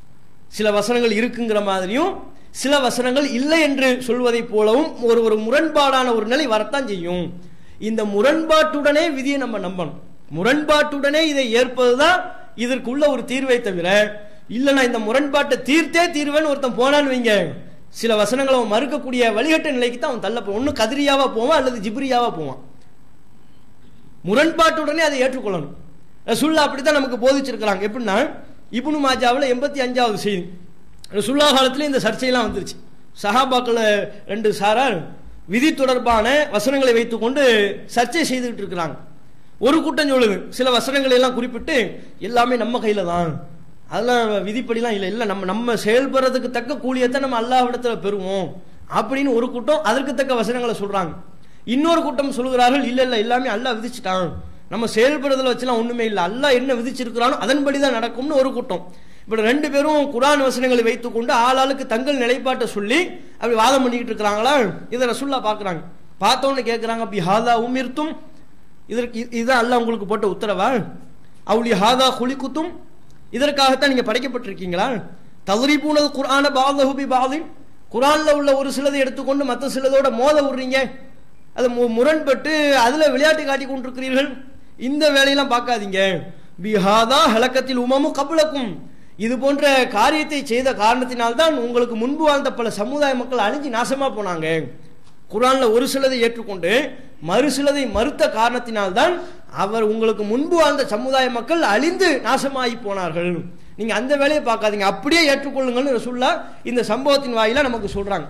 சில வசனங்கள் இருக்குங்கிற மாதிரியும் சில வசனங்கள் இல்லை என்று சொல்வதைப் போலவும் ஒரு ஒரு முரண்பாடான ஒரு நிலை வரத்தான் செய்யும் இந்த முரண்பாட்டுடனே விதியை நம்ம நம்பணும் முரண்பாட்டுடனே இதை ஏற்பதுதான் இதற்குள்ள ஒரு தீர்வை தவிர இல்லைன்னா இந்த முரண்பாட்டை தீர்த்தே தீர்வேன்னு ஒருத்தன் போனான்னு வைங்க சில வசனங்களை அவன் மறுக்கக்கூடிய வழிகட்ட நிலைக்கு தான் அவன் தள்ள ஒன்னு கதிரியாவா போவான் அல்லது ஜிப்ரியாவா போவான் முரண்பாட்டுடனே அதை ஏற்றுக்கொள்ளணும் ரசுல்லா அப்படித்தான் நமக்கு போதிச்சிருக்கிறாங்க எப்படின்னா இப்னு மாஜாவில் எண்பத்தி அஞ்சாவது செய்தி ரசுல்லா காலத்துல இந்த சர்ச்சையெல்லாம் வந்துருச்சு சஹாபாக்கள் ரெண்டு சாரார் விதி தொடர்பான வசனங்களை வைத்துக்கொண்டு சர்ச்சை செய்துகிட்டு இருக்கிறாங்க ஒரு கூட்டம் சொல்லுது சில வசனங்களை எல்லாம் குறிப்பிட்டு எல்லாமே நம்ம கையில தான் அதெல்லாம் விதிப்படிலாம் இல்லை இல்லை நம்ம நம்ம செயல்படுறதுக்கு தக்க கூலியத்தை நம்ம அல்லாஹ்விடத்துல பெறுவோம் அப்படின்னு ஒரு கூட்டம் அதற்கு தக்க வசனங்களை சொல்றாங்க இன்னொரு கூட்டம் சொல்கிறார்கள் இல்ல இல்ல எல்லாமே அல்லாஹ் விதிச்சிட்டான் நம்ம செயல்படுறதுல வச்சுலாம் ஒண்ணுமே இல்லை அல்லாஹ் என்ன விதிச்சிருக்கிறானோ அதன்படி தான் நடக்கும்னு ஒரு கூட்டம் இப்படி ரெண்டு பேரும் குரான் வசனங்களை வைத்துக்கொண்டு ஆளாளுக்கு தங்கள் நிலைப்பாட்டை சொல்லி அப்படி வாதம் பண்ணிக்கிட்டு இருக்கிறாங்களா இதை ரசுல்லா பார்க்கறாங்க பார்த்தோன்னு கேட்குறாங்க அப்படி ஹாதா உமிர்த்தும் இதற்கு இது- இதுதான் அல்லாஹ் உங்களுக்கு போட்ட உத்தரவா அவுளி ஹாதா குலிக்குத்தும் இதற்காகத்தான் நீங்க படைக்கப்பட்டிருக்கீங்களா தகுரிபூனது குர்ஆன பாதஹுபி பாதின் குர்ஆன்ல உள்ள ஒரு சிலதை எடுத்துக்கொண்டு மற்ற சிலதோட மோத விடுறீங்க அது மு- முரண்பட்டு அதுல விளையாட்டு காட்டி கொண்டிருக்கிறீர்கள் இந்த வேலையெல்லாம் பார்க்காதீங்க பிஹாதா ஹலக்கத்தில் உமமு கபுலக்கும் இது போன்ற காரியத்தை செய்த காரணத்தினால்தான் உங்களுக்கு முன்பு வாழ்ந்த பல சமுதாய மக்கள் அழிஞ்சு நாசமா போனாங்க குர்ஆன்ல ஒரு சிலதை ஏற்றுக்கொண்டு மறு சிலதை மறுத்த காரணத்தினால்தான் அவர் உங்களுக்கு முன்பு வாழ்ந்த சமுதாய மக்கள் அழிந்து நாசமாகி போனார்கள் நீங்க அந்த வேலையை பார்க்காதீங்க அப்படியே ஏற்றுக்கொள்ளுங்கள்னு ரசூல்லா இந்த சம்பவத்தின் வாயிலா நமக்கு சொல்றாங்க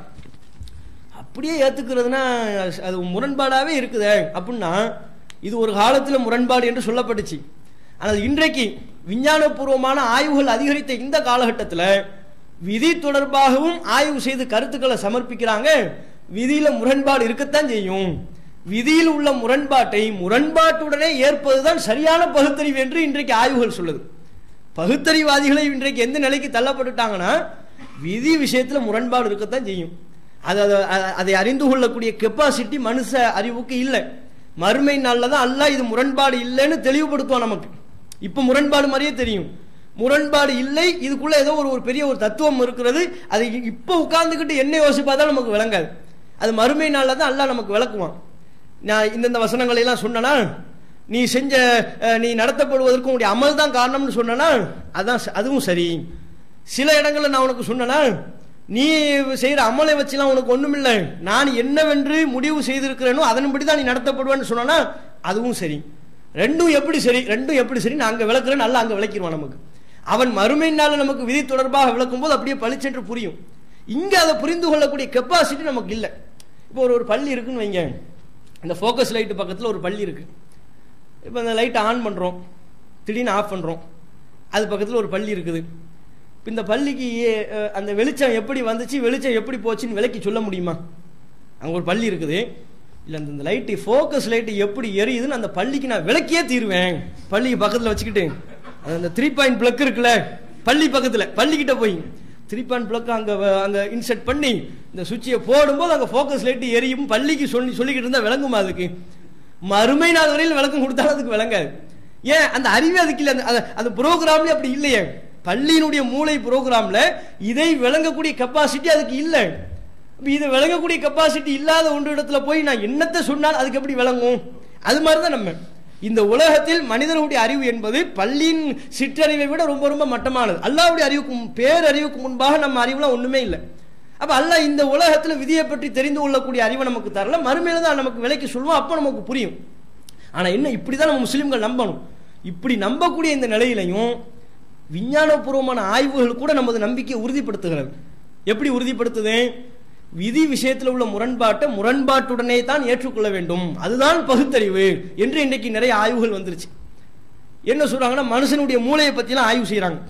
அப்படியே ஏத்துக்கிறதுனா அது முரண்பாடாவே இருக்குதே அப்படின்னா இது ஒரு காலத்துல முரண்பாடு என்று சொல்லப்பட்டுச்சு ஆனால் இன்றைக்கு விஞ்ஞானபூர்வமான ஆய்வுகள் அதிகரித்த இந்த காலகட்டத்தில் விதி தொடர்பாகவும் ஆய்வு செய்து கருத்துக்களை சமர்ப்பிக்கிறாங்க விதியில முரண்பாடு இருக்கத்தான் செய்யும் விதியில் உள்ள முரண்பாட்டை முரண்பாட்டுடனே ஏற்பதுதான் சரியான பகுத்தறிவு என்று இன்றைக்கு ஆய்வுகள் சொல்லுது பகுத்தறிவாதிகளை இன்றைக்கு எந்த நிலைக்கு தள்ளப்பட்டுட்டாங்கன்னா விதி விஷயத்துல முரண்பாடு இருக்கத்தான் செய்யும் அது அது- அ- அதை அறிந்து கொள்ளக்கூடிய கெப்பாசிட்டி மனுஷ அறிவுக்கு இல்லை மறுமை நாள்ல தான் அல்லாஹ் இது முரண்பாடு இல்லைன்னு தெளிவுபடுத்துவான் நமக்கு இப்ப முரண்பாடு மாதிரியே தெரியும் முரண்பாடு இல்லை இதுக்குள்ள ஏதோ ஒரு ஒரு பெரிய ஒரு தத்துவம் இருக்கிறது அது இப்ப உட்கார்ந்துக்கிட்டு என்ன யோசிப்பாதான் நமக்கு விளங்காது அது மறுமை நாள்ல தான் அல்லாஹ் நமக்கு விளக்குவான் நான் இந்தந்த வசனங்களை எல்லாம் சொன்னனா நீ செஞ்ச அஹ், நீ நடத்தப்படுவதற்கு உன்னுடைய அமல் தான் காரணம்னு சொன்னனா அதான் ச- அதுவும் சரி சில இடங்கள்ல நான் உனக்கு சொன்னனா நீ செய்யற அமலை வச்சுலாம் உனக்கு ஒண்ணுமில்லை நான் என்னவென்று முடிவு செய்திருக்கிறேனோ அதன்படி தான் நீ நடத்தப்படுவேன்னு சொன்னா அதுவும் சரி ரெண்டும் எப்படி சரி ரெண்டும் எப்படி சரி நான் அங்க விளக்குறேன் நல்லா அங்க விளக்கிடுவான் நமக்கு அவன் மறுமையினால நமக்கு விதி தொடர்பாக விளக்கும் போது அப்படியே பளிச்சென்று புரியும் இங்க அதை புரிந்து கொள்ளக்கூடிய கெப்பாசிட்டி நமக்கு இல்லை இப்போ ஒரு ஒரு பள்ளி இருக்குன்னு வைங்க இந்த ஃபோக்கஸ் லைட் பக்கத்தில் ஒரு பள்ளி இருக்கு இப்போ இந்த லைட்டை ஆன் பண்ணுறோம் திடீர்னு ஆஃப் பண்ணுறோம் அது பக்கத்தில் ஒரு பள்ளி இருக்குது இப்போ இந்த பள்ளிக்கு ஏ- அஹ், அந்த வெளிச்சம் எப்படி வந்துச்சு வெளிச்சம் எப்படி போச்சுன்னு விளக்கி சொல்ல முடியுமா அங்கே ஒரு பள்ளி இருக்குது இல்லை அந்த இந்த லைட்டு ஃபோக்கஸ் லைட்டு எப்படி எரியுதுன்னு அந்த பள்ளிக்கு நான் விளக்கியே தீருவேன் பள்ளிக்கு பக்கத்தில் வச்சுக்கிட்டு அது அந்த த்ரீ பாயிண்ட் பிளக் இருக்குல்ல பள்ளி பக்கத்தில் பள்ளிக்கிட்ட போய் த்ரீ பாயிண்ட் பிளக் அங்கே அங்கே இன்செர்ட் பண்ணி இந்த சுவிட்சை போடும்போது அங்கே ஃபோக்கஸ் லைட்டு எரியும் பள்ளிக்கு சொல்லி சொல்லிக்கிட்டு இருந்தால் விளங்குமா அதுக்கு மறுமை நாள் வரையில் விளக்கம் கொடுத்தாலும் அதுக்கு விளங்காது ஏன் அந்த அறிவே அதுக்கு இல்லை அந்த- அந்த- அந்த ப்ரோக்ராம்ல அப்படி இல்லையே பள்ளியினுடைய மூளை ப்ரோக்ராம்ல இதை விளங்கக்கூடிய கெப்பாசிட்டி அதுக்கு இல்லை இப்ப இதை விளங்கக்கூடிய கெப்பாசிட்டி இல்லாத ஒன்று இடத்துல போய் நான் என்னத்தை சொன்னால் அதுக்கு எப்படி விளங்கும் அது மாதிரி தான் நம்ம இந்த உலகத்தில் மனிதனுடைய அறிவு என்பது பள்ளியின் சிற்றறிவை விட ரொம்ப ரொம்ப மட்டமானது அல்லாவுடைய அறிவுக்கு முன்- பேரறிவுக்கு முன்பாக நம்ம அறிவுலாம் ஒண்ணுமே இல்லை அப்ப அல்லாஹ் இந்த உலகத்துல விதியை பற்றி தெரிந்து கொள்ளக்கூடிய அறிவை நமக்கு தரல மறுமையில தான் நமக்கு விலைக்கு சொல்லுவோம் அப்போ நமக்கு புரியும் ஆனா என்ன இப்படிதான் நம்ம முஸ்லிம்கள் நம்பணும் இப்படி நம்பக்கூடிய இந்த நிலையிலையும் விஞ்ஞானபூர்வமான ஆய்வுகள் கூட நமது நம்பிக்கையை உறுதிப்படுத்துகிறது எப்படி உறுதிப்படுத்துது விதி விஷயத்தில் உள்ள முரண்பாட்டை முரண்பாட்டுடனே தான் ஏற்றுக்கொள்ள வேண்டும் அதுதான் பகுத்தறிவு என்று இன்றைக்கு நிறைய ஆய்வுகள் வந்துருச்சு என்ன சொல்றாங்கன்னா மனுஷனுடைய மூளையை பத்திலாம் ஆய்வு செய்றாங்க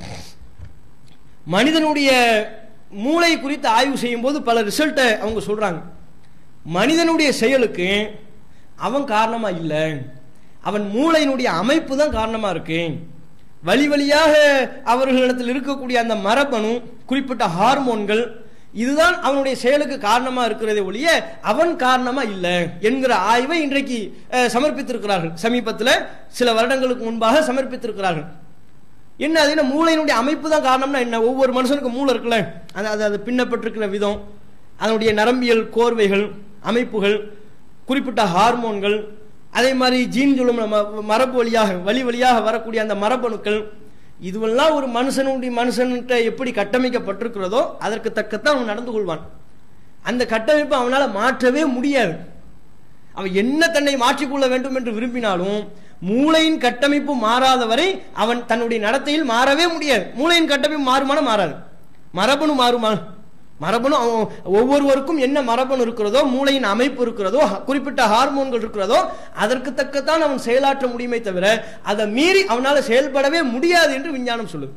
மனிதனுடைய மூளை குறித்து ஆய்வு செய்யும் போது பல ரிசல்ட்டை அவங்க சொல்றாங்க மனிதனுடைய செயலுக்கு அவன் காரணமா இல்லை அவன் மூளையினுடைய அமைப்பு தான் காரணமா இருக்கு வழி வழியாக அவர்களிடத்தில் இருக்கக்கூடிய அந்த மரபணு குறிப்பிட்ட ஹார்மோன்கள் இதுதான் அவனுடைய செயலுக்கு காரணமா இருக்கிறதே ஒழிய அவன் காரணமா இல்லை என்கிற ஆய்வை இன்றைக்கு அஹ், சமர்ப்பித்திருக்கிறார்கள் சமீபத்தில் சில வருடங்களுக்கு முன்பாக சமர்ப்பித்திருக்கிறார்கள் என்ன அது என்ன மூளையினுடைய அமைப்பு தான் காரணம்னா என்ன ஒவ்வொரு மனுஷனுக்கு மூளை இருக்குல்ல அது அது அது பின்னப்பட்டிருக்கிற விதம் அதனுடைய நரம்பியல் கோர்வைகள் அமைப்புகள் குறிப்பிட்ட ஹார்மோன்கள் அதே மாதிரி ஜீன் சொல்லும் நம்ம மரபு வழியாக வழி வழியாக வரக்கூடிய அந்த மரபணுக்கள் இதுவெல்லாம் ஒரு மனுஷனுடைய மனுஷன்கிட்ட எப்படி கட்டமைக்கப்பட்டிருக்கிறதோ அதற்கு தக்கத்தான் அவன் நடந்து கொள்வான் அந்த கட்டமைப்பை அவனால மாற்றவே முடியாது அவன் என்ன தன்னை மாற்றிக்கொள்ள வேண்டும் என்று விரும்பினாலும் மூளையின் கட்டமைப்பு மாறாத வரை அவன் தன்னுடைய நடத்தையில் மாறவே முடியாது மூளையின் கட்டமைப்பு மாறுமான மாறாது மரபணு மாறுமா மரபணு அவன் ஒவ்வொருவருக்கும் என்ன மரபணு இருக்கிறதோ மூளையின் அமைப்பு இருக்கிறதோ ஹ- குறிப்பிட்ட ஹார்மோன்கள் இருக்கிறதோ அதற்கு தக்கத்தான் அவன் செயலாற்ற முடியுமே தவிர அதை மீறி அவனால செயல்படவே முடியாது என்று விஞ்ஞானம் சொல்லுது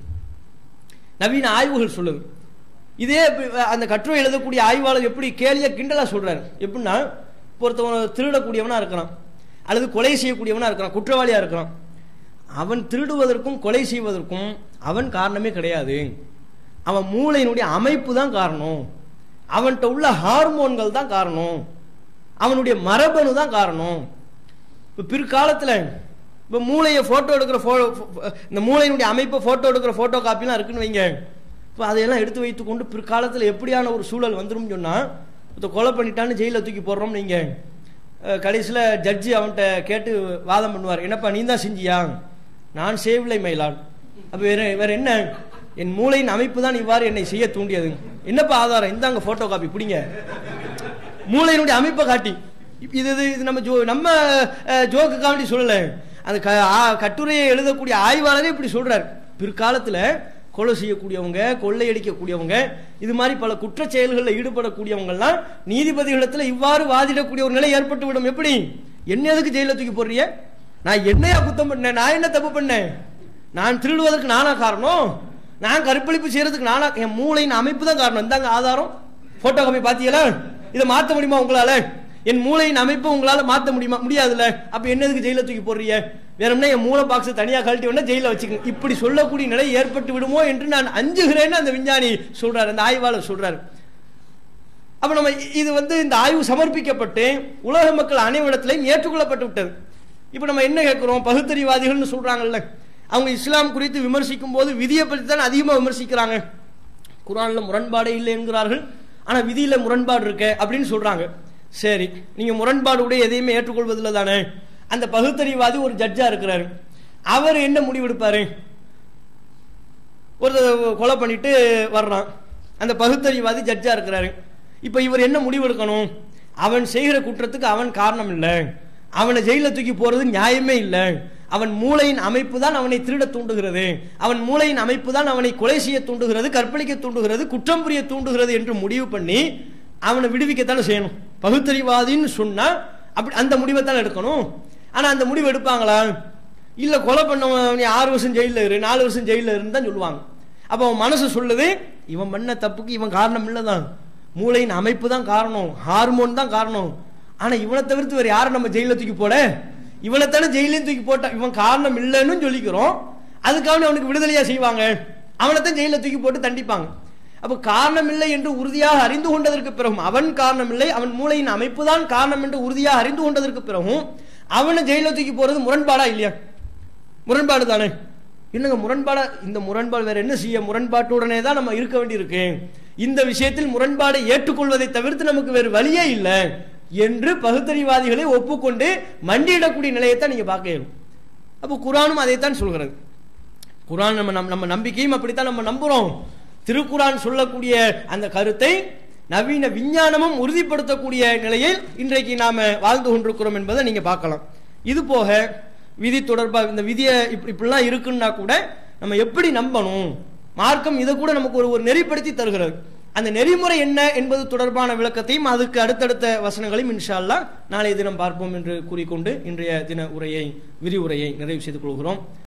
நவீன ஆய்வுகள் சொல்லுது இதே இப்ப அந்த கட்டுரை எழுதக்கூடிய ஆய்வாளர் எப்படி கேலியா கிண்டலா சொல்றாரு எப்படின்னா இப்போ ஒருத்தவன் திருடக்கூடியவனா இருக்கிறான் அல்லது கொலை செய்யக்கூடியவனா இருக்கிறான் குற்றவாளியா இருக்கிறான் அவன் திருடுவதற்கும் கொலை செய்வதற்கும் அவன் காரணமே கிடையாது அவன் மூளையினுடைய அமைப்பு தான் காரணம் அவன்கிட்ட உள்ள ஹார்மோன்கள் தான் காரணம் அவனுடைய மரபணு தான் காரணம் இப்போ பிற்காலத்தில் இப்போ மூளையை ஃபோட்டோ எடுக்கிற ஃபோ இந்த மூளையினுடைய அமைப்பை ஃபோட்டோ எடுக்கிற ஃபோட்டோ காப்பிலாம் இருக்குன்னு வைங்க இப்போ அதையெல்லாம் எடுத்து வைத்துக்கொண்டு பிற்காலத்தில் எப்படியான ஒரு சூழல் வந்துரும்னு சொன்னால் இப்போ கொலை பண்ணிட்டான்னு ஜெயிலில் தூக்கி போடுறோம்னு வைங்க கடைசியில் ஜட்ஜி அவன்கிட்ட கேட்டு வாதம் பண்ணுவார் என்னப்பா நீ தான் செஞ்சியா நான் செய்யவில்லை மயிலாள் அப்போ வேற வேற என்ன என் மூளையின் அமைப்பு தான் இவ்வாறு என்னை செய்ய தூண்டியது என்னப்பா ஆதாரம் இந்தாங்க ஃபோட்டோ காப்பி பிடிங்க மூளையினுடைய அமைப்பை காட்டி இப்ப இது இது இது நம்ம ஜோ நம்ம அஹ், ஜோக்கு காமெடி சொல்லல அந்த க ஆ- கட்டுரையை எழுதக்கூடிய ஆய்வாளரே இப்படி சொல்றார் பிற்காலத்துல கொலை செய்யக்கூடியவங்க கொள்ளையடிக்கக்கூடியவங்க இது மாதிரி பல குற்றச் செயல்களில் ஈடுபடக்கூடியவங்கலாம் நீதிபதிகளிடத்துல இவ்வாறு வாதிடக்கூடிய ஒரு நிலை ஏற்பட்டு விடும் எப்படி என்ன எதுக்கு ஜெயில தூக்கி போடுறிய நான் என்னையா குத்தம் பண்ணேன் நான் என்ன தப்பு பண்ணேன் நான் திருடுவதற்கு நானா காரணம் நான் கற்பழிப்பு செய்யறதுக்கு நானா என் மூளையின் அமைப்பு தான் காரணம் இந்தாங்க ஆதாரம் போட்டோ காப்பி பாத்தீங்களா இதை மாத்த முடியுமா உங்களால என் மூளையின் அமைப்பு உங்களால மாத்த முடியுமா முடியாதுல்ல அப்ப என்னதுக்கு ஜெயில தூக்கி போடுறீங்க வேணும்னா என் மூளை பாக்ஸ் தனியா கழட்டி வேணா ஜெயில வச்சுக்கோங்க இப்படி சொல்லக்கூடிய நிலை ஏற்பட்டு விடுமோ என்று நான் அஞ்சுகிறேன்னு அந்த விஞ்ஞானி சொல்றாரு அந்த ஆய்வாளர் சொல்றாரு அப்ப நம்ம இ- இது வந்து இந்த ஆய்வு சமர்ப்பிக்கப்பட்டு உலக மக்கள் அனைவரிடத்திலையும் ஏற்றுக்கொள்ளப்பட்டு விட்டது இப்ப நம்ம என்ன கேட்கிறோம் பகுத்தறிவாதிகள்னு சொல்றாங்கல்ல அவங்க இஸ்லாம் குறித்து விமர்சிக்கும் போது விதியை பற்றி தான் அதிகமா விமர்சிக்கிறாங்க குரான்ல முரண்பாடே இல்லை என்கிறார்கள் ஆனா விதியில முரண்பாடு இருக்கு அப்படின்னு சொல்றாங்க சரி நீங்க முரண்பாடு உடைய எதையுமே ஏற்றுக்கொள்வதில்லை தானே அந்த பகுத்தறிவாதி ஒரு ஜட்ஜா இருக்கிறாரு அவர் என்ன முடிவெடுப்பாரு ஒரு கொலை பண்ணிட்டு வர்றான் அந்த பகுத்தறிவாதி ஜட்ஜா இருக்கிறாரு இப்ப இவர் என்ன முடிவெடுக்கணும் அவன் செய்கிற குற்றத்துக்கு அவன் காரணம் இல்லை அவனை ஜெயில தூக்கி போறது நியாயமே இல்லை அவன் மூளையின் அமைப்பு தான் அவனை திருட தூண்டுகிறது அவன் மூளையின் அமைப்பு தான் அவனை கொலை செய்ய தூண்டுகிறது கற்பழிக்க தூண்டுகிறது குற்றம் புரிய தூண்டுகிறது என்று முடிவு பண்ணி அவனை விடுவிக்கத்தானே செய்யணும் பகுத்தறிவாதின்னு சொன்னா அப்படி அந்த முடிவை தான் எடுக்கணும் ஆனா அந்த முடிவு எடுப்பாங்களா இல்ல கொலை பண்ணவன் நீ ஆறு வருஷம் ஜெயில இரு நாலு வருஷம் ஜெயில இருந்து தான் சொல்லுவாங்க அப்ப அவன் மனசு சொல்லுது இவன் பண்ண தப்புக்கு இவன் காரணம் இல்லதான் மூளையின் அமைப்பு தான் காரணம் ஹார்மோன் தான் காரணம் ஆனா இவனை தவிர்த்து வேற யாரை நம்ம ஜெயில தூக்கி போட இவனைத்தானே ஜெயிலையும் தூக்கி போட்டான் இவன் காரணம் இல்லைன்னு சொல்லிக்கிறோம் அதுக்காக அவனுக்கு விடுதலையா செய்வாங்க அவனைத்தான் ஜெயில தூக்கி போட்டு தண்டிப்பாங்க அப்ப காரணம் இல்லை என்று உறுதியாக அறிந்து கொண்டதற்கு பிறகும் அவன் காரணம் இல்லை அவன் மூளையின் அமைப்பு தான் காரணம் என்று உறுதியாக அறிந்து கொண்டதற்கு பிறகும் அவனை ஜெயில தூக்கி போறது முரண்பாடா இல்லையா முரண்பாடு தானே என்னங்க முரண்பாடா இந்த முரண்பாடு வேற என்ன செய்ய முரண்பாட்டுடனே தான் நம்ம இருக்க வேண்டியிருக்கு இந்த விஷயத்தில் முரண்பாடை ஏற்றுக்கொள்வதை தவிர்த்து நமக்கு வேறு வழியே இல்லை என்று பகுத்தறிவாதிகளை ஒப்புக்கொண்டு மண்டியிடக்கூடிய நிலையத்தான் நீங்க பார்க்க இயலும் அப்போ குரானும் அதைத்தான் சொல்கிறது குரான் நம்ம நம்ம நம்ம நம்பிக்கையும் அப்படித்தான் நம்ம நம்புறோம் திருக்குரான் சொல்லக்கூடிய அந்த கருத்தை நவீன விஞ்ஞானமும் உறுதிப்படுத்தக்கூடிய நிலையில் இன்றைக்கு நாம வாழ்ந்து கொண்டிருக்கிறோம் என்பதை நீங்க பார்க்கலாம் இது போக விதி தொடர்பாக இந்த விதியை இப்படி இப்படிலாம் இருக்குன்னா கூட நம்ம எப்படி நம்பணும் மார்க்கம் இதை கூட நமக்கு ஒரு ஒரு நெறிப்படுத்தி தருகிறது அந்த நெறிமுறை என்ன என்பது தொடர்பான விளக்கத்தையும் அதுக்கு அடுத்தடுத்த வசனங்களையும் இன்ஷா அல்லாஹ் நாளைய தினம் பார்ப்போம் என்று கூறிக்கொண்டு இன்றைய தின உரையை விரிவுரையை நிறைவு செய்து கொள்கிறோம்